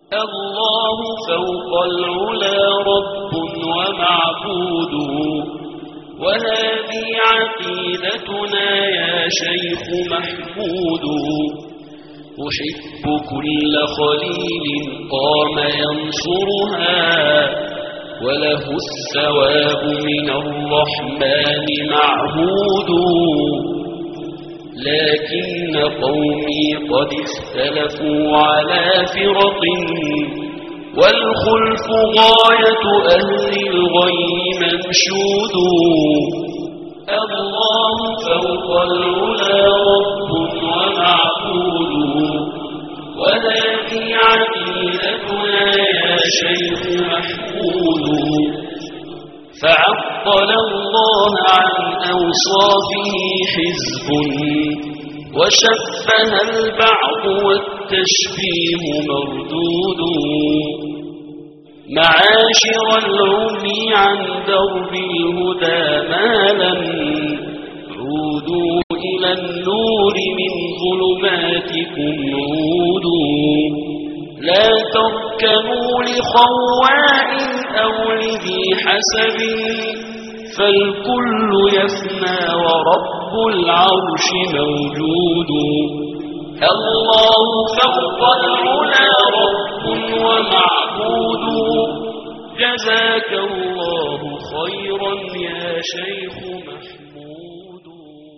الله فوق العلا رب ومعبود وهذه عقيدتنا يا شيخ محمود أحب كل خليل قام ينصرها وله الثواب من الرحمن معهود لكن قومي قد اختلفوا على فرق والخلف غاية أهل الغي منشود الله فوق العلا رب ومعبود وهذه عقيدتنا يا شيخ محمود فعطل الله عن أوصافه حزب وشبه البعض والتشبيه مردود معاشر العمي عن درب الهدى مالا عودوا إلى النور من ظلماتكم عودوا لا تركنوا لخواء أو لذي حسب فالكل يفنى ورب العرش موجود الله فوق العلا رب ومعبود جزاك الله خيرا يا شيخ محمود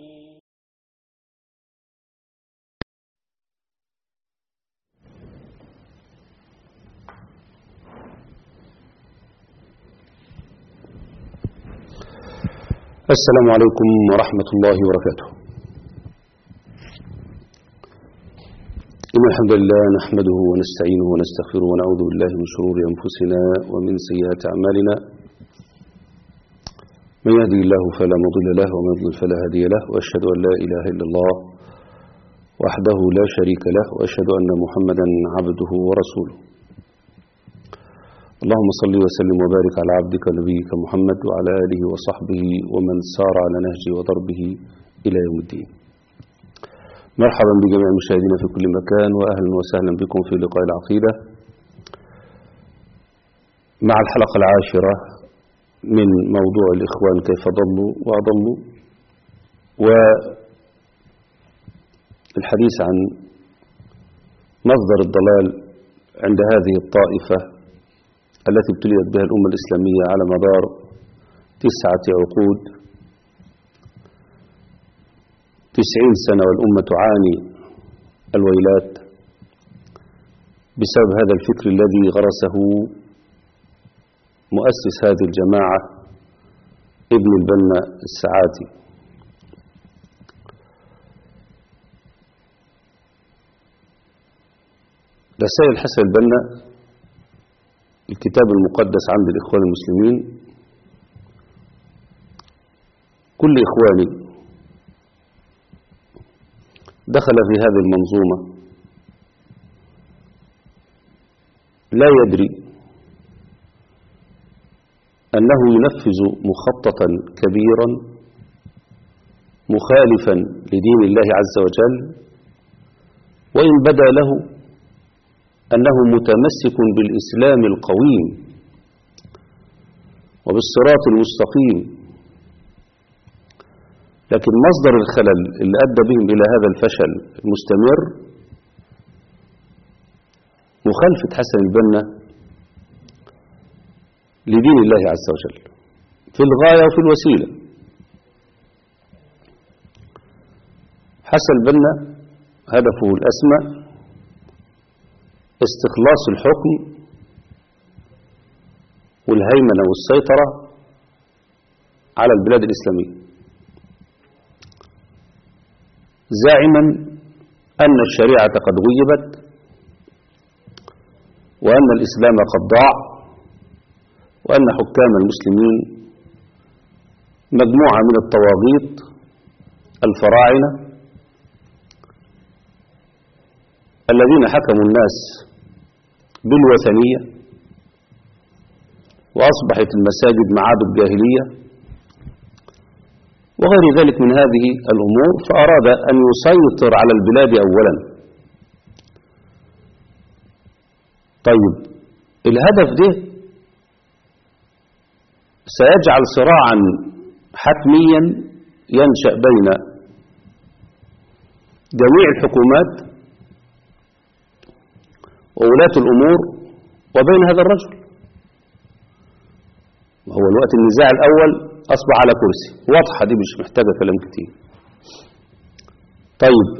السلام عليكم ورحمة الله وبركاته إن الحمد لله نحمده ونستعينه ونستغفره ونعوذ بالله من شرور أنفسنا ومن سيئات أعمالنا من يهدي الله فلا مضل له ومن يضلل فلا هادي له وأشهد أن لا إله إلا الله وحده لا شريك له وأشهد أن محمدا عبده ورسوله اللهم صل وسلم وبارك على عبدك ونبيك محمد وعلى آله وصحبه ومن سار على نهجه وضربه إلى يوم الدين مرحبا بجميع المشاهدين في كل مكان وأهلا وسهلا بكم في لقاء العقيدة مع الحلقة العاشرة من موضوع الإخوان كيف ضلوا وأضلوا والحديث عن مصدر الضلال عند هذه الطائفة التي ابتليت بها الأمة الإسلامية على مدار تسعة عقود تسعين سنة والأمة تعاني الويلات بسبب هذا الفكر الذي غرسه مؤسس هذه الجماعة ابن البنا السعاتي رسائل حسن البنا الكتاب المقدس عند الإخوان المسلمين كل إخواني دخل في هذه المنظومة لا يدري أنه ينفذ مخططا كبيرا مخالفا لدين الله عز وجل وإن بدا له أنه متمسك بالإسلام القويم وبالصراط المستقيم لكن مصدر الخلل اللي أدى بهم إلى هذا الفشل المستمر مخالفة حسن البنا لدين الله عز وجل في الغاية وفي الوسيلة حسن البنا هدفه الأسمى استخلاص الحكم والهيمنة والسيطرة على البلاد الإسلامية زاعما أن الشريعة قد غيبت وأن الإسلام قد ضاع وأن حكام المسلمين مجموعة من الطواغيت الفراعنة الذين حكموا الناس بالوثنية وأصبحت المساجد معابد جاهلية وغير ذلك من هذه الأمور فأراد أن يسيطر على البلاد أولا طيب الهدف ده سيجعل صراعا حتميا ينشأ بين جميع الحكومات وولاة الأمور وبين هذا الرجل هو الوقت النزاع الأول أصبح على كرسي واضحة دي مش محتاجة كلام كتير طيب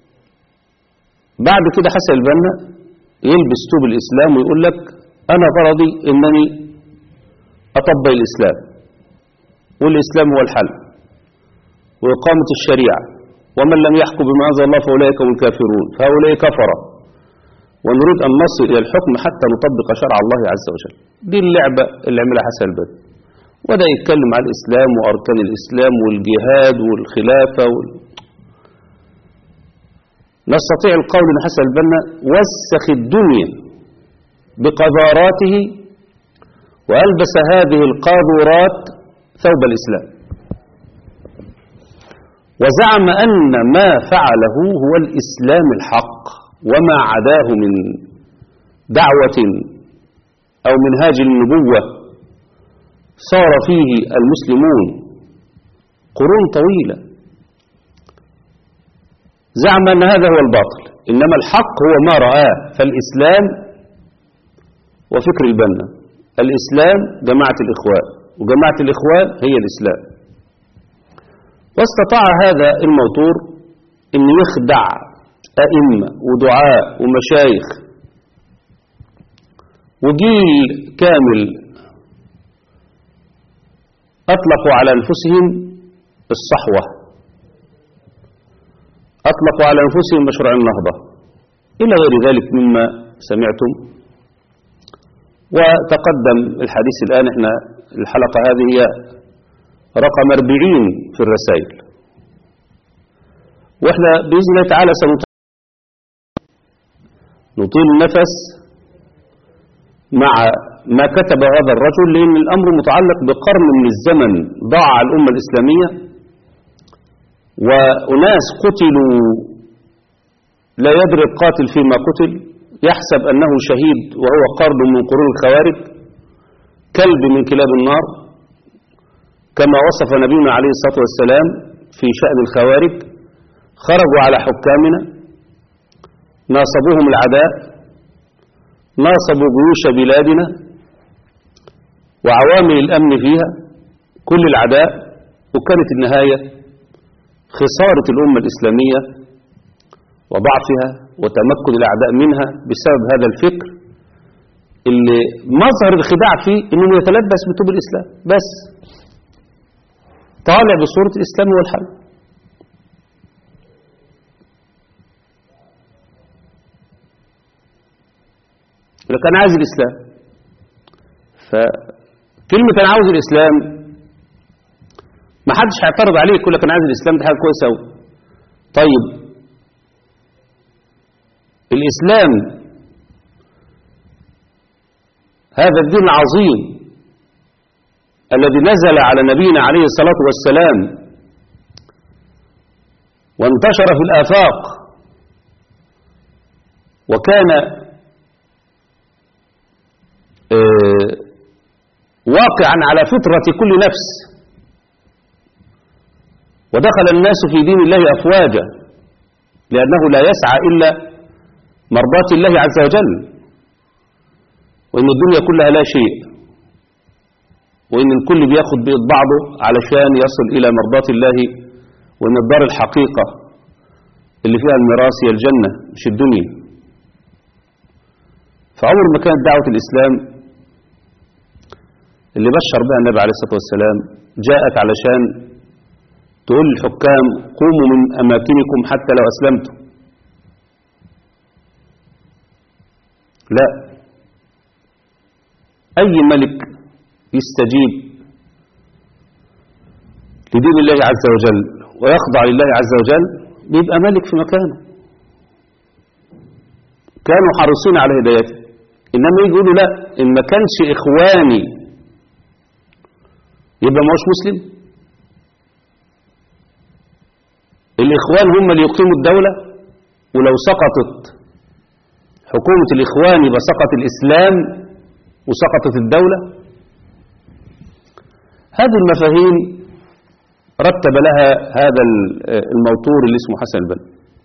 بعد كده حسن البنا يلبس توب الإسلام ويقول لك أنا غرضي إنني أطبق الإسلام والإسلام هو الحل وإقامة الشريعة ومن لم يحكم بما أنزل الله فأولئك هم الكافرون فهؤلاء كفرة ونريد أن نصل إلى الحكم حتى نطبق شرع الله عز وجل دي اللعبة اللي عملها حسن البنا وده يتكلم عن الإسلام وأركان الإسلام والجهاد والخلافة وال... نستطيع القول أن حسن البنا وسخ الدنيا بقذاراته وألبس هذه القاذورات ثوب الإسلام وزعم أن ما فعله هو الإسلام الحق وما عداه من دعوة أو منهاج النبوة صار فيه المسلمون قرون طويلة زعم أن هذا هو الباطل إنما الحق هو ما رآه فالإسلام وفكر البنا الإسلام جماعة الإخوان وجماعة الإخوان هي الإسلام واستطاع هذا الموتور أن يخدع أئمة ودعاء ومشايخ وجيل كامل أطلقوا على أنفسهم الصحوة أطلقوا على أنفسهم مشروع النهضة إلى غير ذلك مما سمعتم وتقدم الحديث الآن احنا الحلقة هذه هي رقم 40 في الرسائل واحنا بإذن الله تعالى سنطيل نطيل النفس مع ما كتب هذا الرجل لأن الأمر متعلق بقرن من الزمن ضاع على الأمة الإسلامية وأناس قتلوا لا يدري القاتل فيما قتل يحسب أنه شهيد وهو قرن من قرون الخوارج كلب من كلاب النار كما وصف نبينا عليه الصلاة والسلام في شأن الخوارج خرجوا على حكامنا ناصبوهم العداء ناصبوا جيوش بلادنا وعوامل الأمن فيها كل العداء وكانت النهاية خسارة الأمة الإسلامية وضعفها وتمكن الأعداء منها بسبب هذا الفكر اللي مظهر الخداع فيه انه يتلبس بطوب الإسلام بس طالع بصورة الإسلام والحل لك أنا عايز الإسلام فكلمة أنا عاوز الإسلام ما حدش هيعترض عليه يقول لك أنا عايز الإسلام دي حاجة كويسة أوي طيب الإسلام هذا الدين العظيم الذي نزل على نبينا عليه الصلاة والسلام وانتشر في الآفاق وكان آه واقعا على فطرة كل نفس ودخل الناس في دين الله أفواجا لأنه لا يسعى إلا مرضاة الله عز وجل وإن الدنيا كلها لا شيء وإن الكل بياخد بإيد بعضه علشان يصل إلى مرضاة الله وإن الدار الحقيقة اللي فيها الميراث هي الجنة مش الدنيا فعمر ما كانت دعوة الإسلام اللي بشر بها النبي عليه الصلاة والسلام جاءت علشان تقول للحكام قوموا من أماكنكم حتى لو أسلمتم لا أي ملك يستجيب لدين الله عز وجل ويخضع لله عز وجل بيبقى ملك في مكانه كانوا حريصين على هدايته إنما يجي يقولوا لا إن ما كانش إخواني يبقى ما هوش مسلم الإخوان هم اللي يقيموا الدولة ولو سقطت حكومة الإخوان يبقى سقط الإسلام وسقطت الدولة هذه المفاهيم رتب لها هذا الموتور اللي اسمه حسن البنا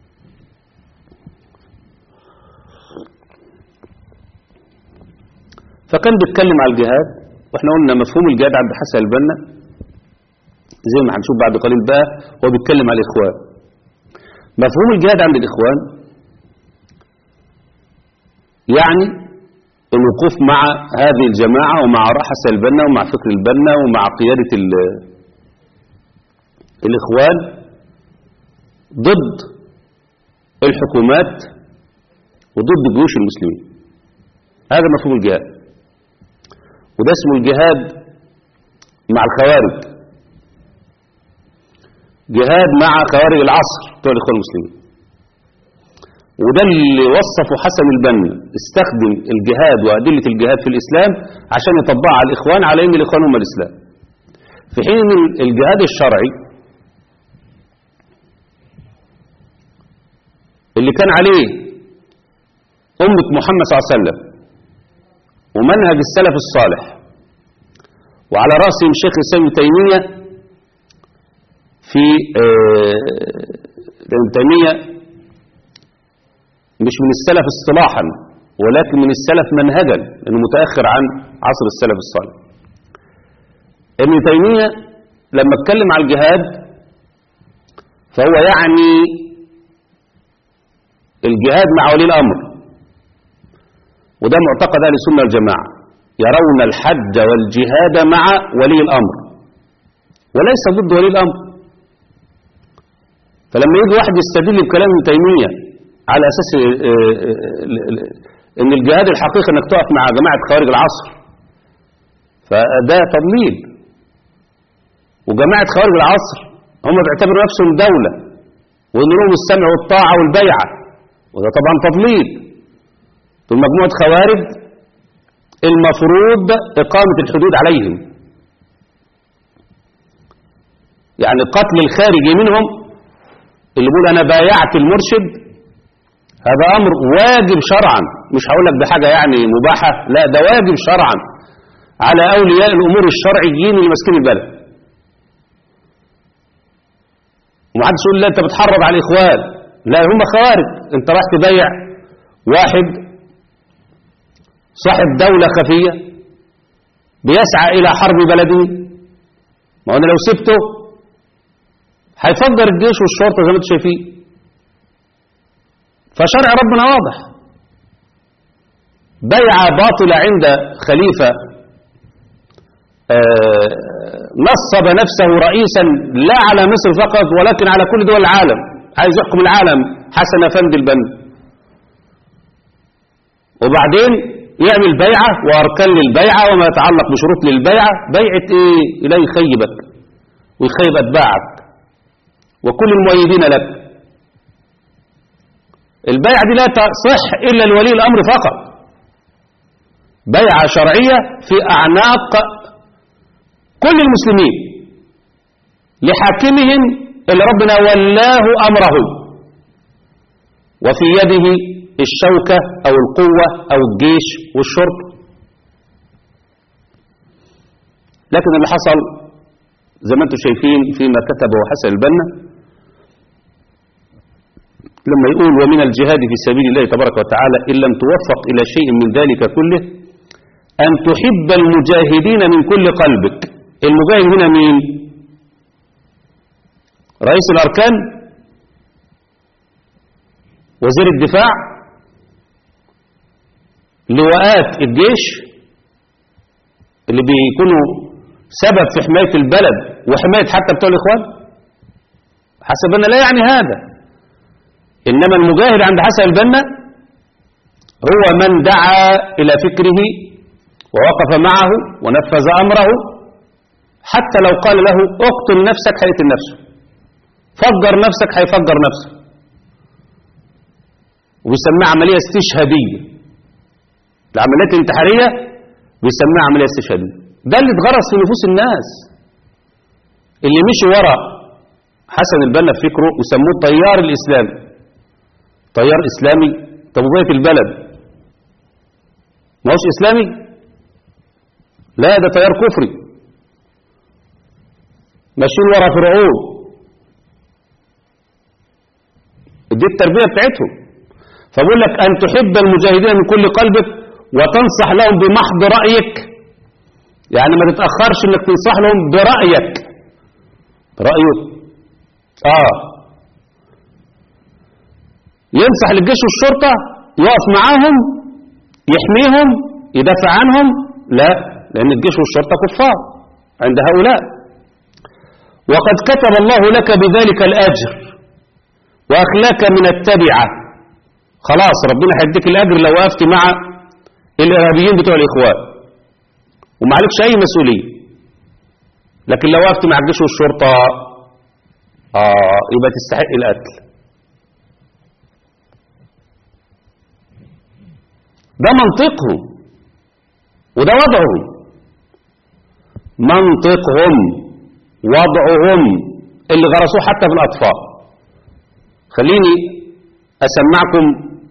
فكان بيتكلم على الجهاد واحنا قلنا مفهوم الجهاد عند حسن البنا زي ما هنشوف بعد قليل بقى هو بيتكلم على الإخوان مفهوم الجهاد عند الإخوان يعني الوقوف مع هذه الجماعة ومع حسن البنا ومع فكر البنا ومع قيادة الإخوان ضد الحكومات وضد جيوش المسلمين هذا مفهوم الجهاد وده اسمه الجهاد مع الخوارج جهاد مع خوارج العصر بتوع الإخوان المسلمين وده اللي وصفه حسن البنا استخدم الجهاد وأدلة الجهاد في الإسلام عشان يطبقها على الإخوان على إن الإخوان هم الإسلام في حين ان الجهاد الشرعي اللي كان عليه أمة محمد صلى الله عليه وسلم ومنهج السلف الصالح وعلى رأسهم شيخ الإسلام ابن تيمية في ابن تيمية مش من السلف اصطلاحا ولكن من السلف منهجا لأنه متأخر عن عصر السلف الصالح ابن تيمية لما اتكلم على الجهاد فهو يعني الجهاد مع ولي الأمر وده معتقد أهل السنة والجماعة يرون الحج والجهاد مع ولي الأمر وليس ضد ولي الأمر فلما يجي واحد يستدل بكلام ابن تيمية على أساس ان الجهاد الحقيقي انك تقف مع جماعة خوارج العصر فده تضليل وجماعة خوارج العصر هم بيعتبروا نفسهم دولة وان لهم السمع والطاعة والبيعة وده طبعا تضليل دول مجموعة خوارج المفروض إقامة الحدود عليهم يعني قتل الخارجي منهم اللي بيقول أنا بايعت المرشد هذا أمر واجب شرعا مش هقول لك ده حاجة يعني مباحة لا ده واجب شرعا على أولياء الأمور الشرعيين اللي ماسكين البلد ومحدش يقول لا أنت بتحرض على الإخوان لا هم خوارج أنت راح تبايع واحد صاحب دولة خفية بيسعى إلى حرب بلده ما أنا لو سبته هيفجر الجيش والشرطة زي ما انتم شايفين فشرع ربنا واضح بيعة باطلة عند خليفة نصب نفسه رئيسا لا على مصر فقط ولكن على كل دول العالم عايز يحكم العالم حسن أفندي البند وبعدين يعمل بيعة وأركان للبيعة وما يتعلق بشروط للبيعة بيعة إيه إلى يخيبك ويخيب أتباعك وكل المؤيدين لك البيعة دي لا تصح إلا لولي الأمر فقط بيعة شرعية في أعناق كل المسلمين لحاكمهم اللي ربنا ولاه أمره وفي يده الشوكة أو القوة أو الجيش والشرطة لكن اللي حصل زي ما انتم شايفين فيما كتبه حسن البنا لما يقول ومن الجهاد في سبيل الله تبارك وتعالى إن لم توفق إلى شيء من ذلك كله أن تحب المجاهدين من كل قلبك المجاهد هنا مين رئيس الأركان وزير الدفاع لواءات الجيش اللي بيكونوا سبب في حماية البلد وحماية حتى بتوع الإخوان حسب أن لا يعني هذا إنما المجاهد عند حسن البنا هو من دعا إلى فكره ووقف معه ونفذ أمره حتى لو قال له اقتل نفسك هيقتل نفسه فجر نفسك هيفجر نفسه وبيسميها عملية استشهادية العمليات الانتحارية بيسميها عملية استشهادية ده اللي اتغرس في نفوس الناس اللي مشي ورا حسن البنا في فكره وسموه التيار الإسلامي تيار إسلامي طب وبقية البلد ما هوش إسلامي لا ده تيار كفري ماشيين ورا فرعون دي التربية بتاعتهم فبقول لك أن تحب المجاهدين من كل قلبك وتنصح لهم بمحض رأيك يعني ما تتأخرش انك تنصح لهم برأيك رأيه اه ينصح للجيش والشرطة يقف معاهم يحميهم يدافع عنهم لا لأن الجيش والشرطة كفار عند هؤلاء وقد كتب الله لك بذلك الأجر وأخلاك من التبعة خلاص ربنا هيديك الأجر لو وقفت مع الإرهابيين بتوع الإخوان وما عليكش أي مسؤولية لكن لو وقفت مع الجيش والشرطة آه يبقى تستحق القتل ده منطقهم وده وضعهم منطقهم وضعهم اللي غرسوه حتى في الأطفال خليني أسمعكم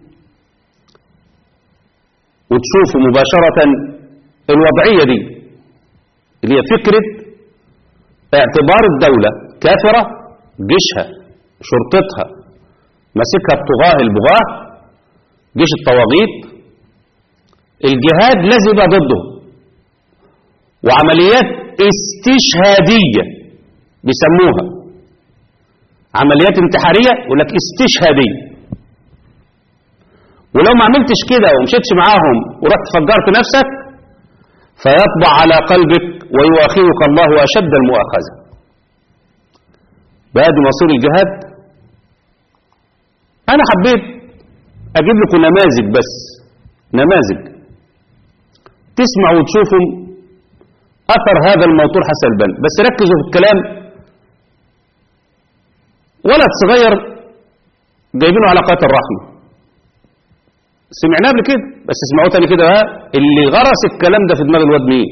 وتشوفوا مباشرة الوضعية دي اللي هي فكرة اعتبار الدولة كافرة جيشها شرطتها ماسكها الطغاة البغاة جيش الطواغيت الجهاد لازم يبقى ضده وعمليات استشهادية بيسموها عمليات انتحارية يقول لك استشهادية ولو ما عملتش كده ومشيتش معاهم ورحت فجرت نفسك فيطبع على قلبك ويؤاخذك الله أشد المؤاخذة بادي مصير الجهاد أنا حبيت أجيب لكم نماذج بس نماذج تسمعوا وتشوفوا أثر هذا الموتور حسن البنا بس ركزوا في الكلام ولد صغير جايبينه على قناة الرحمة سمعناه قبل كده بس اسمعوه تاني كده ها اللي غرس الكلام ده في دماغ الواد مين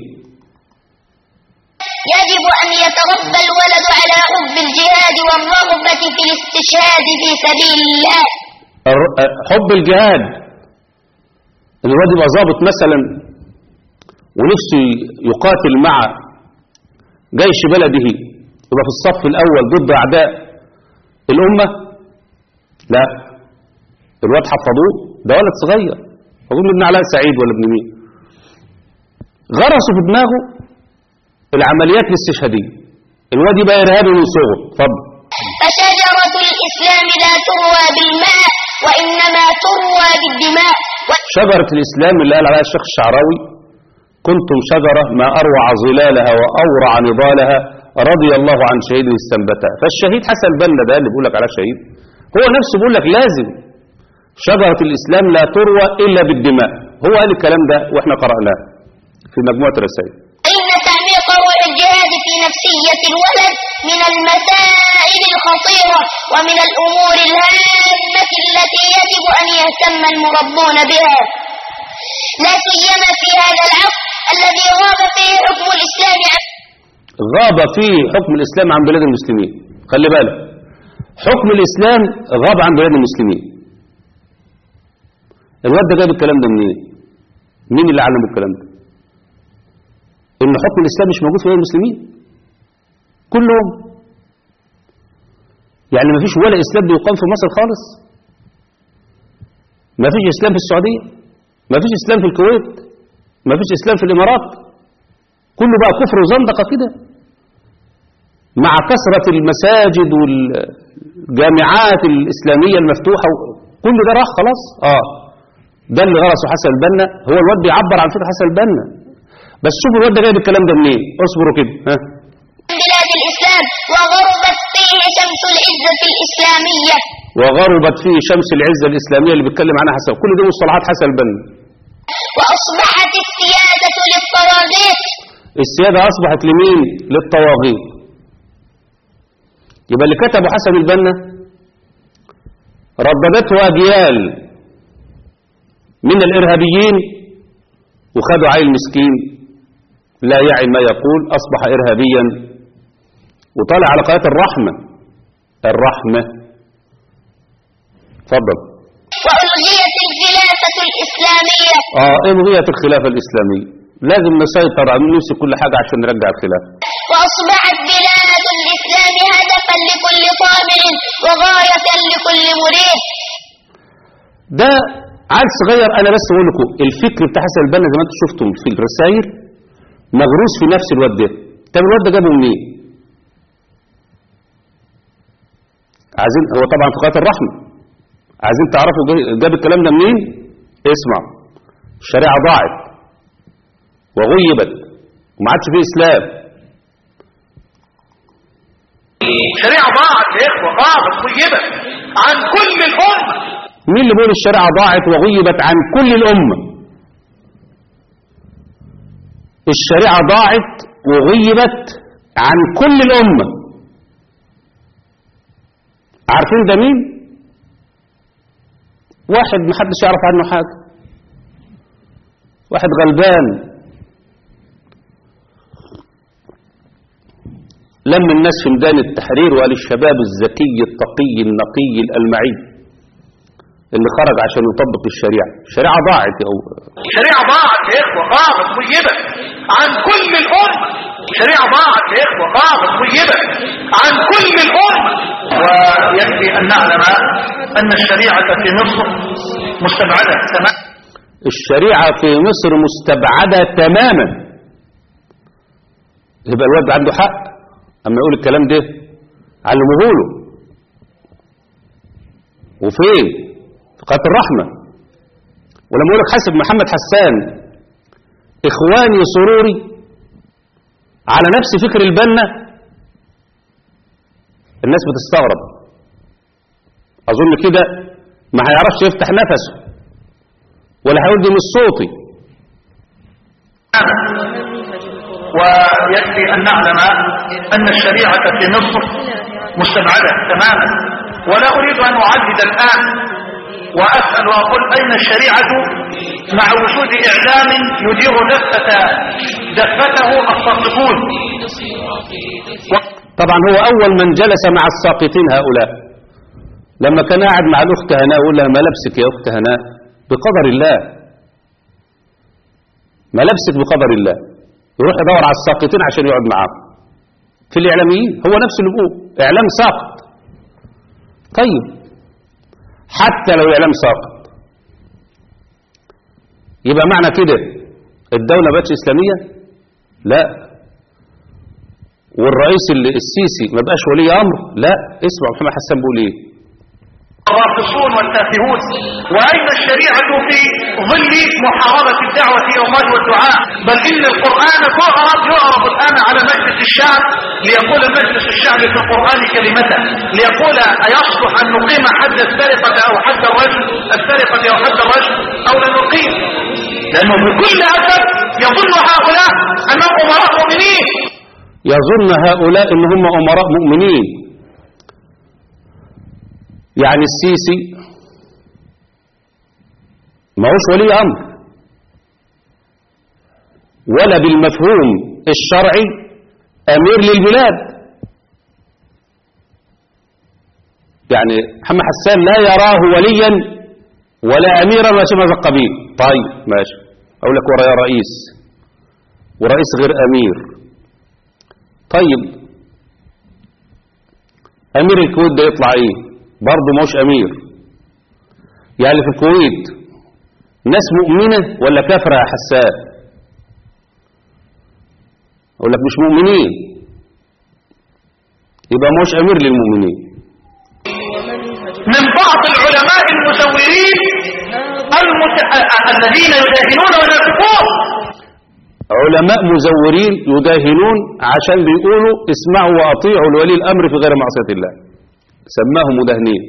يجب أن يتربى الولد على حب الجهاد والرغبة في الاستشهاد في سبيل الله الر- حب الجهاد ان الواد يبقى ظابط مثلا ونفسه يقاتل مع جيش بلده يبقى في الصف الاول ضد اعداء الامه لا الواد حفظوه ده ولد صغير اظن ابن علاء سعيد ولا ابن مين غرسوا في دماغه العمليات الاستشهاديه الواد يبقى ارهابي من صغره اتفضل فشجرة الإسلام لا تروى بالماء وإنما تروى بالدماء شجرة الإسلام اللي قال عليها الشيخ الشعراوي كنتم شجرة ما أروع ظلالها وأورع نضالها رضي الله عن شهيد استنبتها فالشهيد حسن البنا ده اللي بيقول لك على شهيد هو نفسه بيقول لك لازم شجرة الإسلام لا تروى إلا بالدماء هو قال الكلام ده وإحنا قرأناه في مجموعة رسائل إن تعميق روح الجهاد في نفسية الولد من المسائل الخطيرة ومن الأمور الهامة التي يجب أن يهتم المربون بها لا سيما في هذا العصر الذي غاب فيه حكم الإسلام عن غاب فيه حكم الإسلام عن بلاد المسلمين خلي بالك حكم الإسلام غاب عن بلاد المسلمين الواد ده جاب الكلام ده منين مين اللي علمه الكلام ده ان حكم الإسلام مش موجود في بلاد المسلمين كلهم يعني ما فيش ولا إسلام بيقام في مصر خالص ما فيش إسلام في السعودية ما فيش إسلام في الكويت ما فيش إسلام في الإمارات كله بقى كفر وزندقة كده مع كثرة المساجد والجامعات الإسلامية المفتوحة كل ده راح خلاص اه ده اللي غرسه حسن البنا هو الواد بيعبر عن فكرة حسن البنا بس شوفوا الواد ده جايب الكلام ده منين اصبروا كده ها بلاد الإسلام وغربت فيه شمس العزة الإسلامية وغربت فيه شمس العزة الإسلامية اللي بيتكلم عنها حسن كل دي مصطلحات حسن البنا وأصبحت السيادة للطواغيت السيادة أصبحت لمين للطواغيت يبقى اللي كتبه حسن البنا رددته أجيال من الإرهابيين وخدوا عيل مسكين لا يعي ما يقول أصبح إرهابيا وطالع على قناة الرحمة الرحمة تفضل وألغيت الخلافة الإسلامية اه الغية الخلافة الإسلامية لازم نسيطر على نمسك كل حاجة عشان نرجع الخلافة وأصبحت بلاد الإسلام هدفا لكل طامع وغاية لكل مريد ده عيل صغير انا بس اقول لكم الفكر بتاع حسن البنا زي ما انتم شفتم في الرسائل مغروس في نفس الواد ده طب الواد ده جابه منين عايزين هو طبعا في قناه الرحمه عايزين تعرفوا جا- جاب الكلام ده منين اسمع الشريعه ضاعت وغيبت وما عادش فيه اسلام شريعة ضاعت يا إخوة ضاعت طيبة عن كل الأمة مين اللي بيقول الشريعه ضاعت وغيبت عن كل الامه الشريعه ضاعت وغيبت عن كل الامه عارفين ده مين واحد محدش يعرف عنه حاجه واحد غلبان لم الناس في ميدان التحرير وقال الشباب الذكي التقي النقي الألمعي اللي خرج عشان يطبق الشريعة الشريعة ضاعت يا أو- شريعة ضاعت يا إخوة ضاعت طيبة عن كل الأمة شريعة ضاعت يا إخوة ضاعت طيبة عن كل الأمة ويكفي أن نعلم أن الشريعة في مصر مستبعدة تماما الشريعة في مصر مستبعدة تماما يبقى الواد عنده حق أما يقول الكلام ده علموه له وفين في قناة الرحمة ولما يقول لك حسب محمد حسان إخواني سروري على نفس فكر البنا الناس بتستغرب أظن كده ما هيعرفش يفتح نفسه ولا هيقول دي مش صوتي ويكفي أن نعلم أن الشريعة في مصر مستبعدة تماما ولا أريد أن أعدد الآن وأسأل وأقول أين الشريعة مع وجود إعلام يدير دفة دفته الساقطون طبعا هو أول من جلس مع الساقطين هؤلاء لما كان قاعد مع الأخت هناء يقول لها ما لبسك يا أخت هناء بقدر الله ما لبسك بقدر الله يروح يدور على الساقطين عشان يقعد معاهم في الإعلاميين هو نفسه اللي بيقول إعلام ساقط طيب حتى لو إعلام ساقط يبقى معنى كده الدولة بقتش إسلامية لا والرئيس اللي- السيسي ما بقاش ولي أمر لا اسمع محمد حسان بيقول إيه الراقصون والتافهون وأين الشريعة في ظل محاربة الدعوة إلى الله والدعاء بل إن القرآن تعرض يعرض الآن على مجلس الشعب ليقول مجلس الشعب في القرآن كلمته ليقول أيصلح أن نقيم حد السرقة أو حد الرجل السرقة أو حد الرجل أو لا نقيم لأنه بكل أسف يظن هؤلاء أنهم أمراء مؤمنين يظن هؤلاء ان هم امراء مؤمنين يعني السيسي ما هوش ولي امر ولا بالمفهوم الشرعي امير للبلاد يعني محمد حسان لا يراه وليا ولا اميرا ولا شيء من هذا القبيل طيب ماشي اقول لك ورايا رئيس ورئيس غير امير طيب امير الكويت ده يطلع ايه برضه مش امير يعني في الكويت ناس مؤمنة ولا كافرة يا حسان اقول لك مش مؤمنين يبقى مش امير للمؤمنين من بعض العلماء المزورين المت... الذين يداهنون وينافقون علماء مزورين يداهنون عشان بيقولوا اسمعوا واطيعوا لولي الامر في غير معصيه الله سماهم مداهنين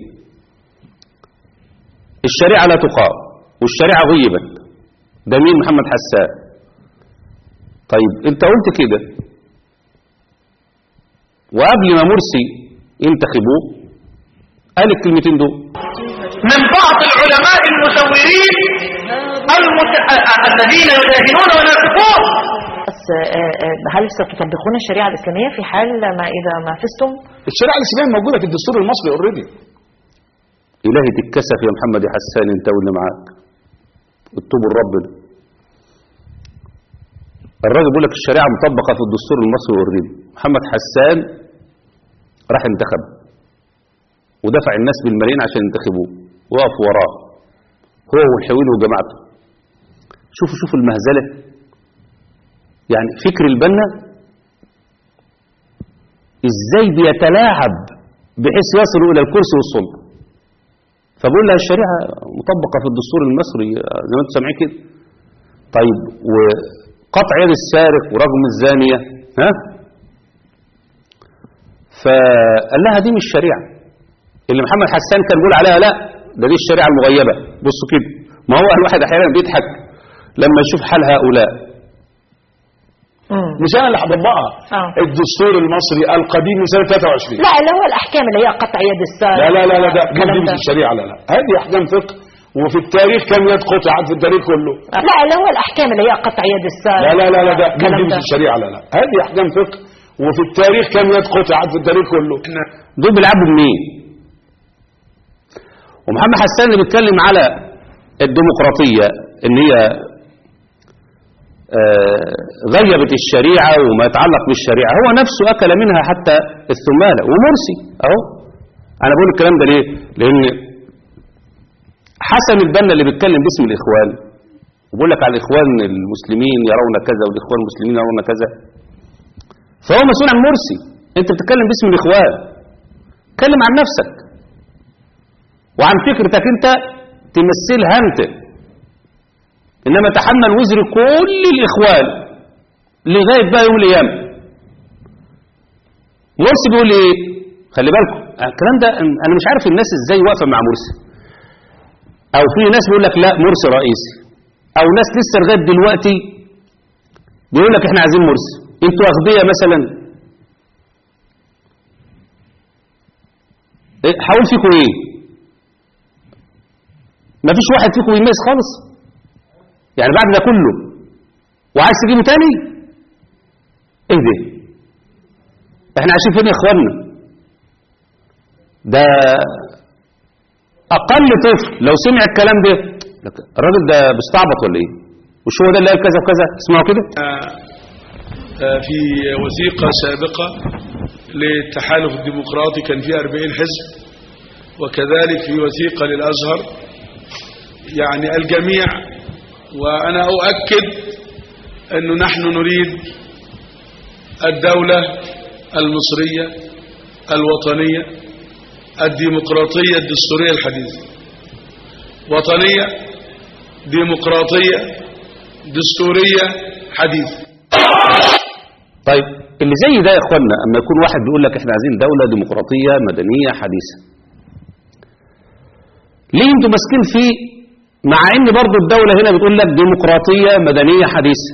الشريعه لا تقام والشريعه غيبت ده مين محمد حسان طيب انت قلت كده وقبل ما مرسي ينتخبوه قال الكلمتين دول من بعض العلماء المزورين المت... الذين يداهنون وينافقون بس آه، آه، هل ستطبقون الشريعة الإسلامية في حال ما إذا ما فزتم؟ الشريعه الاسلاميه موجوده في الدستور المصري اوريدي إلهي تتكسف يا محمد يا حسان انت واللي معاك وتوبوا لربنا الراجل بيقول لك الشريعة مطبقة في الدستور المصري اوريدي محمد حسان راح انتخب ودفع الناس بالملايين عشان ينتخبوه وقف وراه هو والحويل وجماعته شوفوا شوفوا المهزلة يعني فكر البنا ازاي بيتلاعب بحيث يصلوا الى الكرسي والسلطه فبقول لها الشريعه مطبقه في الدستور المصري زي ما انتم سامعين كده طيب وقطع يد السارق ورجم الزانيه ها فقال لها دي مش شريعه اللي محمد حسان كان بيقول عليها لا ده دي الشريعه المغيبه بصوا كده ما هو الواحد احيانا بيضحك لما يشوف حال هؤلاء مم. مش انا اللي هطبقها آه. الدستور المصري القديم من سنه 23 لا اللي هو الاحكام اللي هي قطع يد السارق لا لا لا لا ده دي الكلام دي مش ده. الشريعه لا لا هذه احكام فقه وفي التاريخ كم يد قطعت في التاريخ كله لا اللي هو الاحكام اللي هي قطع يد السارق لا لا لا لا ده دي, الكلام دي مش ده. الشريعه لا لا هذه احكام فقه وفي التاريخ كم يد قطعت في التاريخ كله دول بيلعبوا بمين ومحمد حسان اللي بيتكلم على الديمقراطية ان هي آه، غيبت الشريعة وما يتعلق بالشريعة هو نفسه أكل منها حتى الثمالة ومرسي أهو أنا بقول الكلام ده ليه لأن حسن البنا اللي بيتكلم باسم الإخوان وبيقول لك على الإخوان المسلمين يرون كذا والإخوان المسلمين يرون كذا فهو مسؤول عن مرسي أنت بتتكلم باسم الإخوان اتكلم عن نفسك وعن فكرتك انت تمثلها انت انما تحمل وزر كل الاخوان لغايه بقى يوم القيامه مرسي بيقول ايه خلي بالكم الكلام ده انا مش عارف الناس ازاي واقفه مع مرسي او في ناس بيقول لك لا مرسي رئيسي او ناس لسه لغايه دلوقتي بيقول لك احنا عايزين مرسي انتوا اغبياء مثلا إيه، هقول فيكم ايه ما فيش واحد فيكم يميز خالص يعني بعد ده كله وعايز تجيبه تاني ايه ده احنا عايشين فين يا اخوانا ده اقل طفل لو سمع الكلام ده لك الراجل ده بيستعبط ولا ايه مش هو ده اللي قال كذا وكذا اسمعوا كده آه، في وثيقة سابقة للتحالف الديمقراطي كان فيها 40 حزب وكذلك في وثيقة للأزهر يعني الجميع وأنا أؤكد أنه نحن نريد الدولة المصرية الوطنية الديمقراطية الدستورية الحديثة وطنية ديمقراطية دستورية حديثة طيب اللي زي ده يا اخوانا اما يكون واحد بيقول لك احنا عايزين دولة ديمقراطية مدنية حديثة ليه انتوا ماسكين فيه مع ان برضو الدولة هنا بتقول لك ديمقراطية مدنية حديثة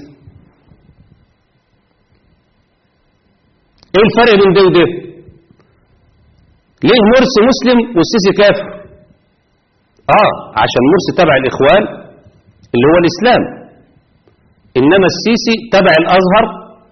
ايه الفرق بين ده وده ليه مرسي مسلم والسيسي كافر اه عشان مرسي تبع الاخوان اللي هو الاسلام انما السيسي تبع الازهر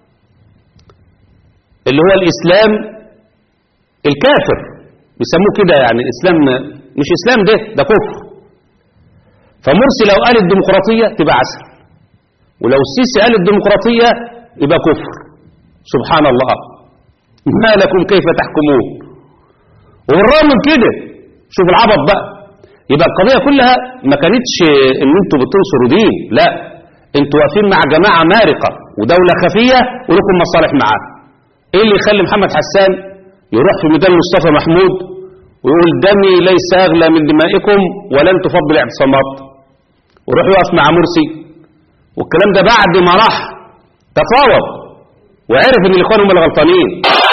اللي هو الإسلام الكافر بيسموه كده يعني إسلام مش إسلام ده ده كفر فمرسي لو قال الديمقراطية تبقى عسل ولو السيسي قال الديمقراطية يبقى كفر سبحان الله ما لكم كيف تحكمون وبالرغم من كده شوف العبط بقى يبقى القضية كلها ما كانتش ان انتوا بتنصروا دين لا انتوا واقفين مع جماعة مارقة ودولة خفية ولكم مصالح معاها ايه اللي يخلي محمد حسان يروح في ميدان مصطفى محمود ويقول دمي ليس اغلى من دمائكم ولن تفضل اعتصامات ويروح يقف مع مرسي والكلام ده بعد ما راح تفاوض وعرف ان الاخوان هم اللي غلطانين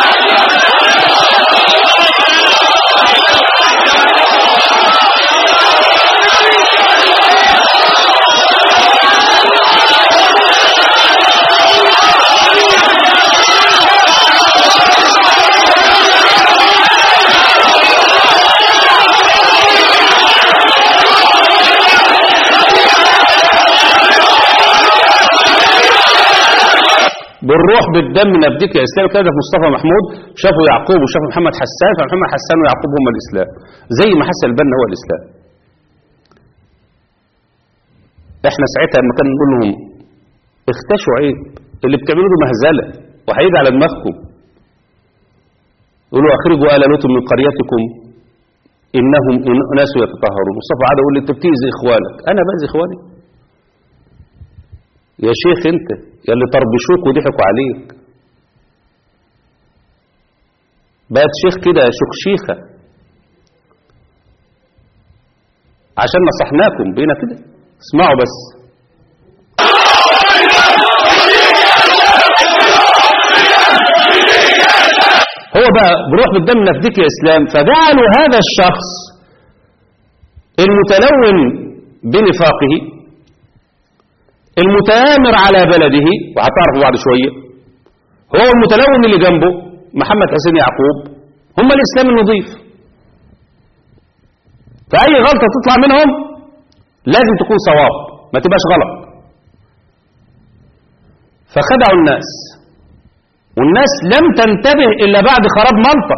بالروح بالدم نبديك يا اسلام كده في مصطفى محمود شافوا يعقوب وشافوا محمد حسان فمحمد حسان ويعقوب هم الاسلام زي ما حسن البنا هو الاسلام احنا ساعتها لما كان نقول لهم اختشوا عيب اللي بتعملوه ده مهزله وهيجي على دماغكم يقولوا اخرجوا آل لوط من قريتكم انهم اناس يتطهرون مصطفى عاد يقول لي انت بتأذي اخوانك انا باذي اخواني يا شيخ انت يا اللي طربشوك وضحكوا عليك بقت شيخ كده شكشيخه عشان نصحناكم بينا كده اسمعوا بس هو بقى بروح بالدم نفديك يا اسلام فجعلوا هذا الشخص المتلون بنفاقه المتآمر على بلده وهتعرفوا بعد شوية هو المتلون اللي جنبه محمد حسين يعقوب هم الإسلام النظيف فأي غلطة تطلع منهم لازم تكون صواب ما تبقاش غلط فخدعوا الناس والناس لم تنتبه إلا بعد خراب مالطا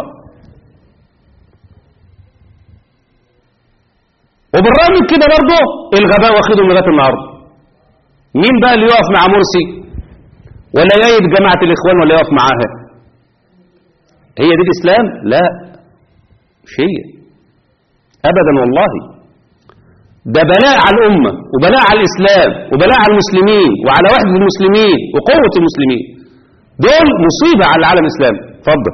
وبالرغم من كده برضه الغباء واخدهم لغايه النهارده مين بقى اللي يقف مع مرسي ولا يايد جماعة الإخوان ولا يقف معاها هي دي الإسلام لا مش هي أبدا والله ده بلاء على الأمة وبلاء على الإسلام وبلاء على المسلمين وعلى وحدة المسلمين وقوة المسلمين دول مصيبة على العالم الإسلامي اتفضل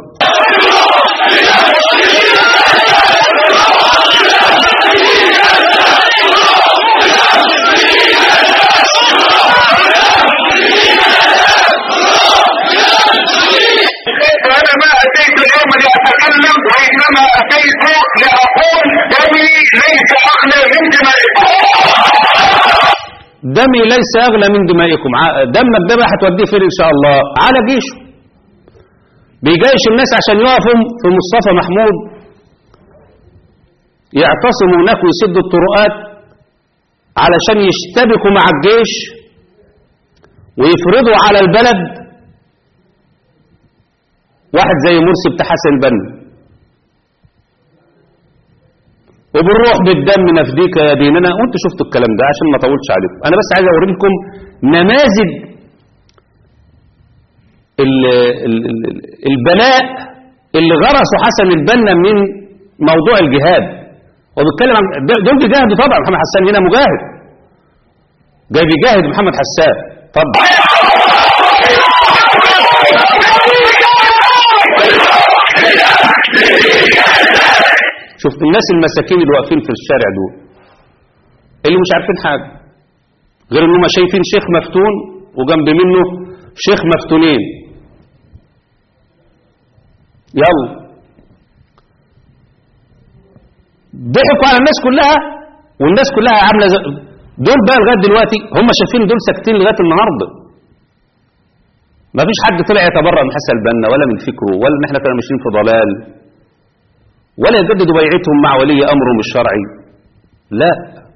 فأنا ما أتيت اليوم لأتكلم وإنما أتيت لأقول دمي ليس أغلى من دمائكم دمي ليس أغلى من دمائكم ع- دمك ده بقى هتوديه فين إن شاء الله على جيشه بيجيش الناس عشان يقفوا في مصطفى محمود يعتصموا هناك ويسدوا الطرقات علشان يشتبكوا مع الجيش ويفرضوا على البلد واحد زي مرسي بتاع حسن البنا وبنروح بالدم نفديك يا ديننا وانتوا شفتوا الكلام ده عشان ما اطولش عليكم انا بس عايز اوري لكم نماذج ال- ال- ال- البلاء اللي غرسه حسن البنا من موضوع الجهاد وبيتكلم عن دول بيجاهدوا طبعا محمد حسان هنا مجاهد جاي بيجاهد محمد حسان اتفضل شفت الناس المساكين اللي واقفين في الشارع دول اللي مش عارفين حاجه غير انهم شايفين شيخ مفتون وجنب منه شيخ مفتونين يلا ضحكوا على الناس كلها والناس كلها عامله زي دول بقى لغايه دلوقتي هم شايفين دول ساكتين لغايه النهارده ما فيش حد طلع يتبرأ من حسن البنا ولا من فكره ولا ان احنا كنا ماشيين في ضلال ولا يجددوا بيعتهم مع ولي امرهم الشرعي لا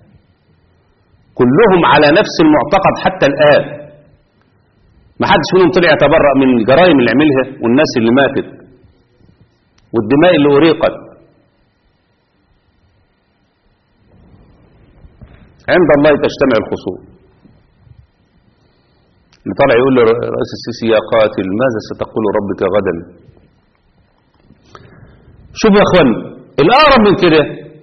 كلهم على نفس المعتقد حتى الآن ما حدش منهم طلع يتبرأ من الجرائم اللي عملها والناس اللي ماتت والدماء اللي أريقت عند الله تجتمع الخصوم اللي طالع يقول لرئيس السيسي يا قاتل ماذا ستقول ربك غدا شوفوا يا اخوان الأقرب من كده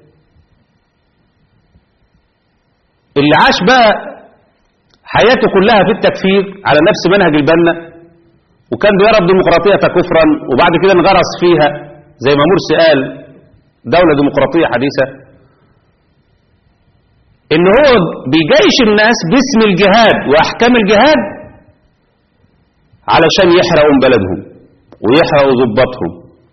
اللي عاش بقى حياته كلها في التكفير على نفس منهج البنا وكان بيرى الديمقراطية كفرا وبعد كده انغرس فيها زي ما مرسي قال دولة ديمقراطية حديثة ان هو بيجيش الناس باسم الجهاد واحكام الجهاد علشان يحرقوا بلدهم ويحرقوا ضباطهم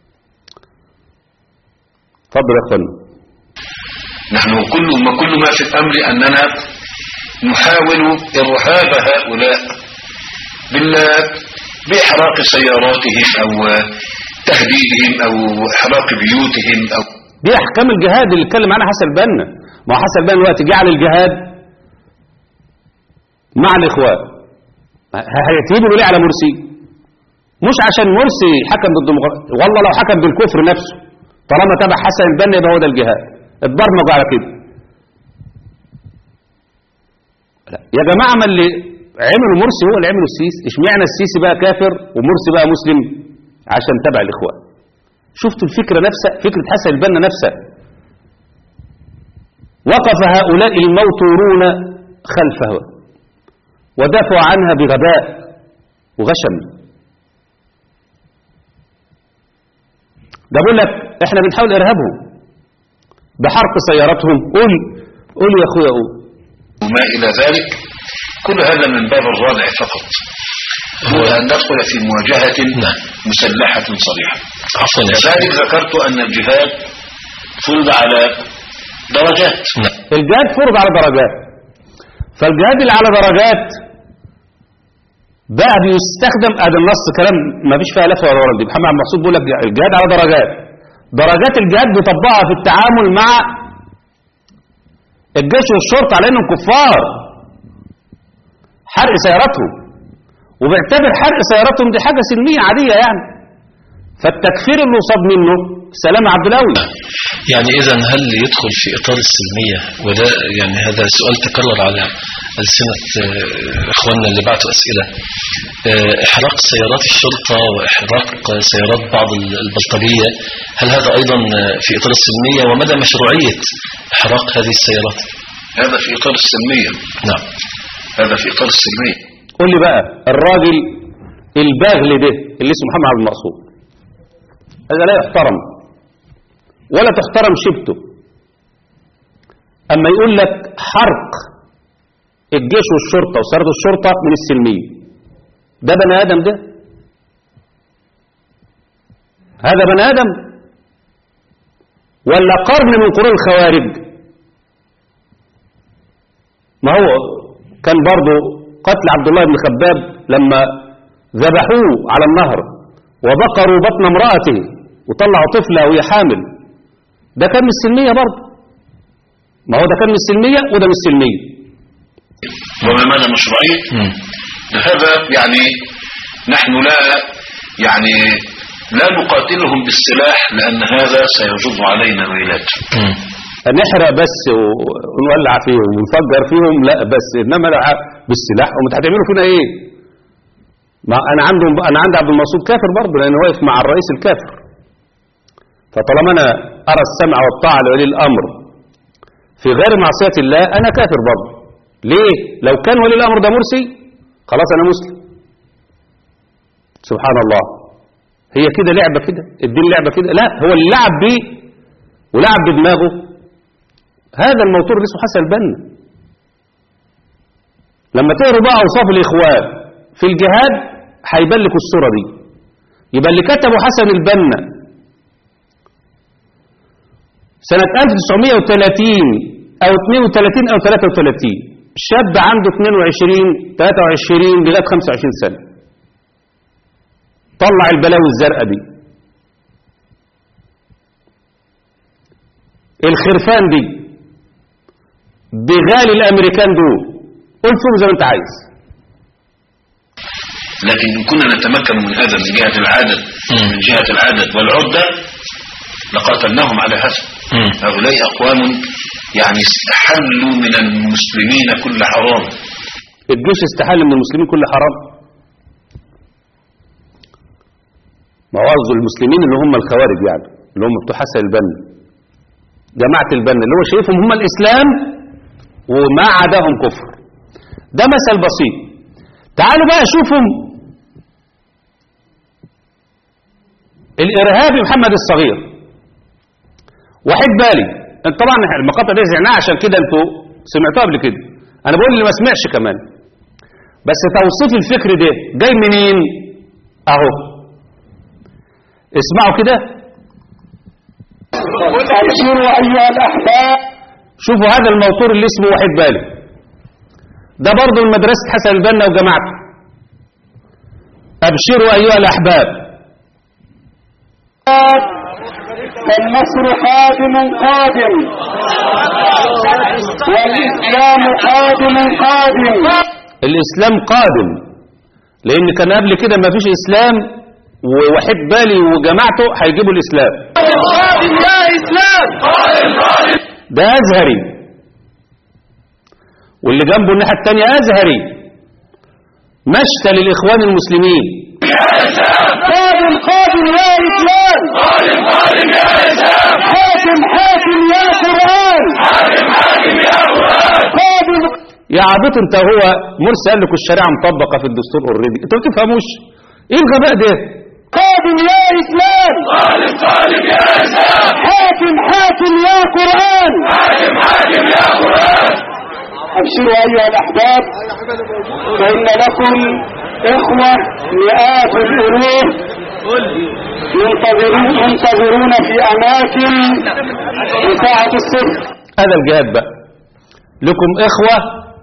اتفضل يا اخوانا نحن كل ما كل ما في الأمر أننا نحاول إرهاب هؤلاء بال- بإحراق سياراتهم أو تهديدهم أو إحراق بيوتهم أو دي احكام الجهاد اللي اتكلم عنها حسن البنا ما هو حسن البنا دلوقتي جعل الجهاد مع الاخوان ه- هيتيبوا له ليه على مرسي مش عشان مرسي حكم بالديمقراطيه والله لو حكم بالكفر نفسه طالما تبع حسن البنا يبقى هو ده الجهاد اتبرمجوا على كده لا. يا جماعة ما اللي عملوا مرسي هو اللي عملوا السيسي اشمعنى السيسي بقى كافر ومرسي بقى مسلم عشان تبع الإخوان شفتوا الفكرة نفسها فكرة حسن البنا نفسها وقف هؤلاء الموتورون خلفه ودافعوا عنها بغباء وغشم ده بقول لك احنا بنحاول ارهابهم بحرق سياراتهم قول قول يا اخويا قول وما إلى ذلك كل هذا من باب الردع فقط هو أن ندخل في مواجهة مسلحة صريحة عفوا يا شيخ كذلك ذكرت أن الجهاد فرض على درجات الجهاد فرض على درجات فالجهاد اللي على درجات بقى بيستخدم ادي النص كلام ما فيش فيها لف ولا ورد محمد عبد المقصود بيقول لك الجهاد على درجات درجات الجهاد بيطبقها في التعامل مع الجيش والشرطه على انهم كفار حرق سياراتهم وبيعتبر حرق سياراتهم دي حاجه سلميه عاديه يعني فالتكفير اللي قصاد منه سلام عبد القوي يعني إذا هل يدخل في إطار السلمية وده يعني هذا سؤال تكرر على ألسنة آه، إخواننا اللي بعتوا أسئلة آه، إحراق سيارات الشرطة وإحراق سيارات بعض ال- البلطجية هل هذا أيضا آه، في إطار السلمية ومدى مشروعية إحراق هذه السيارات هذا في إطار السلمية نعم هذا في إطار السلمية قول لي بقى الراجل الباغل ده اللي اسمه محمد عبد المقصود هذا لا يحترم ولا تحترم شبته اما يقول لك حرق الجيش والشرطه وسياره الشرطه من السلميه ده بني ادم ده هذا بني ادم ولا قرن من قرون الخوارج ما هو كان برضه قتل عبد الله بن خباب لما ذبحوه على النهر وبقروا بطن امرأته وطلعوا طفلة وهي حامل ده كان من السلمية برضه ما هو ده كان من السلمية وده من السلمية وما مدى مشروعية هذا يعني نحن لا يعني لا نقاتلهم بالسلاح لأن هذا سيجر علينا ويلات نحرق بس و- ونولع فيهم ونفجر فيهم لا بس انما لا بالسلاح وما هتعملوا فينا ايه ما انا عندهم انا عندي عبد المقصود كافر برضه لان واقف مع الرئيس الكافر فطالما انا ارى السمع والطاعه لولي الامر في غير معصيه الله انا كافر برضه ليه لو كان ولي الامر ده مرسي خلاص انا مسلم سبحان الله هي كده لعبه كده الدين لعبه كده لا هو اللي لعب بيه ولعب بدماغه هذا الموتور اللي اسمه حسن البنا لما تقروا بقى اوصاف الاخوان في الجهاد هيبان لكم الصوره دي يبقى اللي كتبه حسن البنا سنة 1930 أو 32 أو 33 شاب عنده 22 23 لغاية 25 سنة طلع البلاوي الزرقاء دي الخرفان دي بغالي الامريكان دول قول فيهم زي ما انت عايز لكن إن كنا نتمكن من هذا من جهة العدد من جهة العدد والعدة لقاتلناهم على هذا هؤلاء أقوام يعني استحلوا من المسلمين كل حرام الجيش استحال من المسلمين كل حرام ما هو قصده المسلمين اللي هم الخوارج يعني اللي هم بتوع حسن البنا جماعة البنا اللي هو شايفهم هم الإسلام وما عداهم كفر ده مثل بسيط تعالوا بقى شوفوا الإرهابي محمد الصغير وحيد بالي انت طبعا المقاطع دي زعناها عشان كده انتوا سمعتوها قبل كده انا بقول اللي ما سمعش كمان بس توصيف الفكر ده جاي منين اهو اسمعوا كده أبشروا أيها الأحباب شوفوا هذا الموتور اللي اسمه وحيد بالي ده برضه من مدرسة حسن البنا وجماعته أبشروا أيها الأحباب فالنصر قادم قادم والإسلام قادم قادم الإسلام قادم لأن كان قبل كده ما فيش إسلام ووحيد بالي وجماعته هيجيبوا الإسلام قادم يا إسلام ده أزهري واللي جنبه الناحية التانية أزهري مشتى للإخوان المسلمين قادم قادم يا إسلام قادم قادم يا إسلام حاكم حاكم يا قرآن حاكم حاكم يا قرآن قادم يا عبيط انت هو مرسي قال لكم الشريعة مطبقة في الدستور اوريدي انتوا ما تفهموش ايه الغباء ده قادم يا إسلام قادم قادم يا إسلام حاكم حاكم يا قرآن حاكم حاكم يا قرآن أبشروا أيها الأحباب فإن لكم إخوة مئات الألوف منتظرون منتظرون في أماكن لساعة الصبح هذا الجهاد بقى لكم إخوة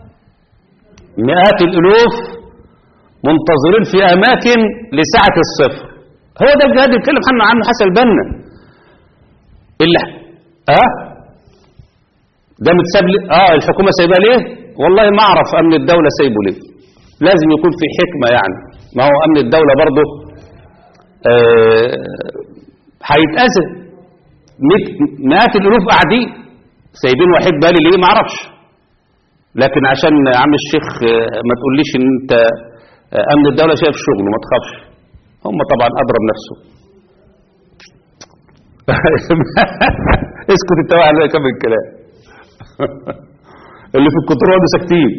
مئات الألوف منتظرين في أماكن لساعة الصفر هو ده الجهاد اللي اتكلم عنه عنه حسن البنا اللي اه ده متساب لي اه الحكومة سايباه ليه والله ما اعرف امن الدولة سايبه ليه لازم يكون في حكمة يعني ما هو امن الدولة برضه آه، هيتأذى مئة- مئات الالوف قاعدين سايبين واحد بالي ليه ما اعرفش لكن عشان يا عم الشيخ آه، ما تقوليش ان انت آه، امن الدولة شايف شغله ما تخافش هم طبعا اضرب نفسه اسكت انت واحد لا يكمل الكلام اللي في الكنترول ده ساكتين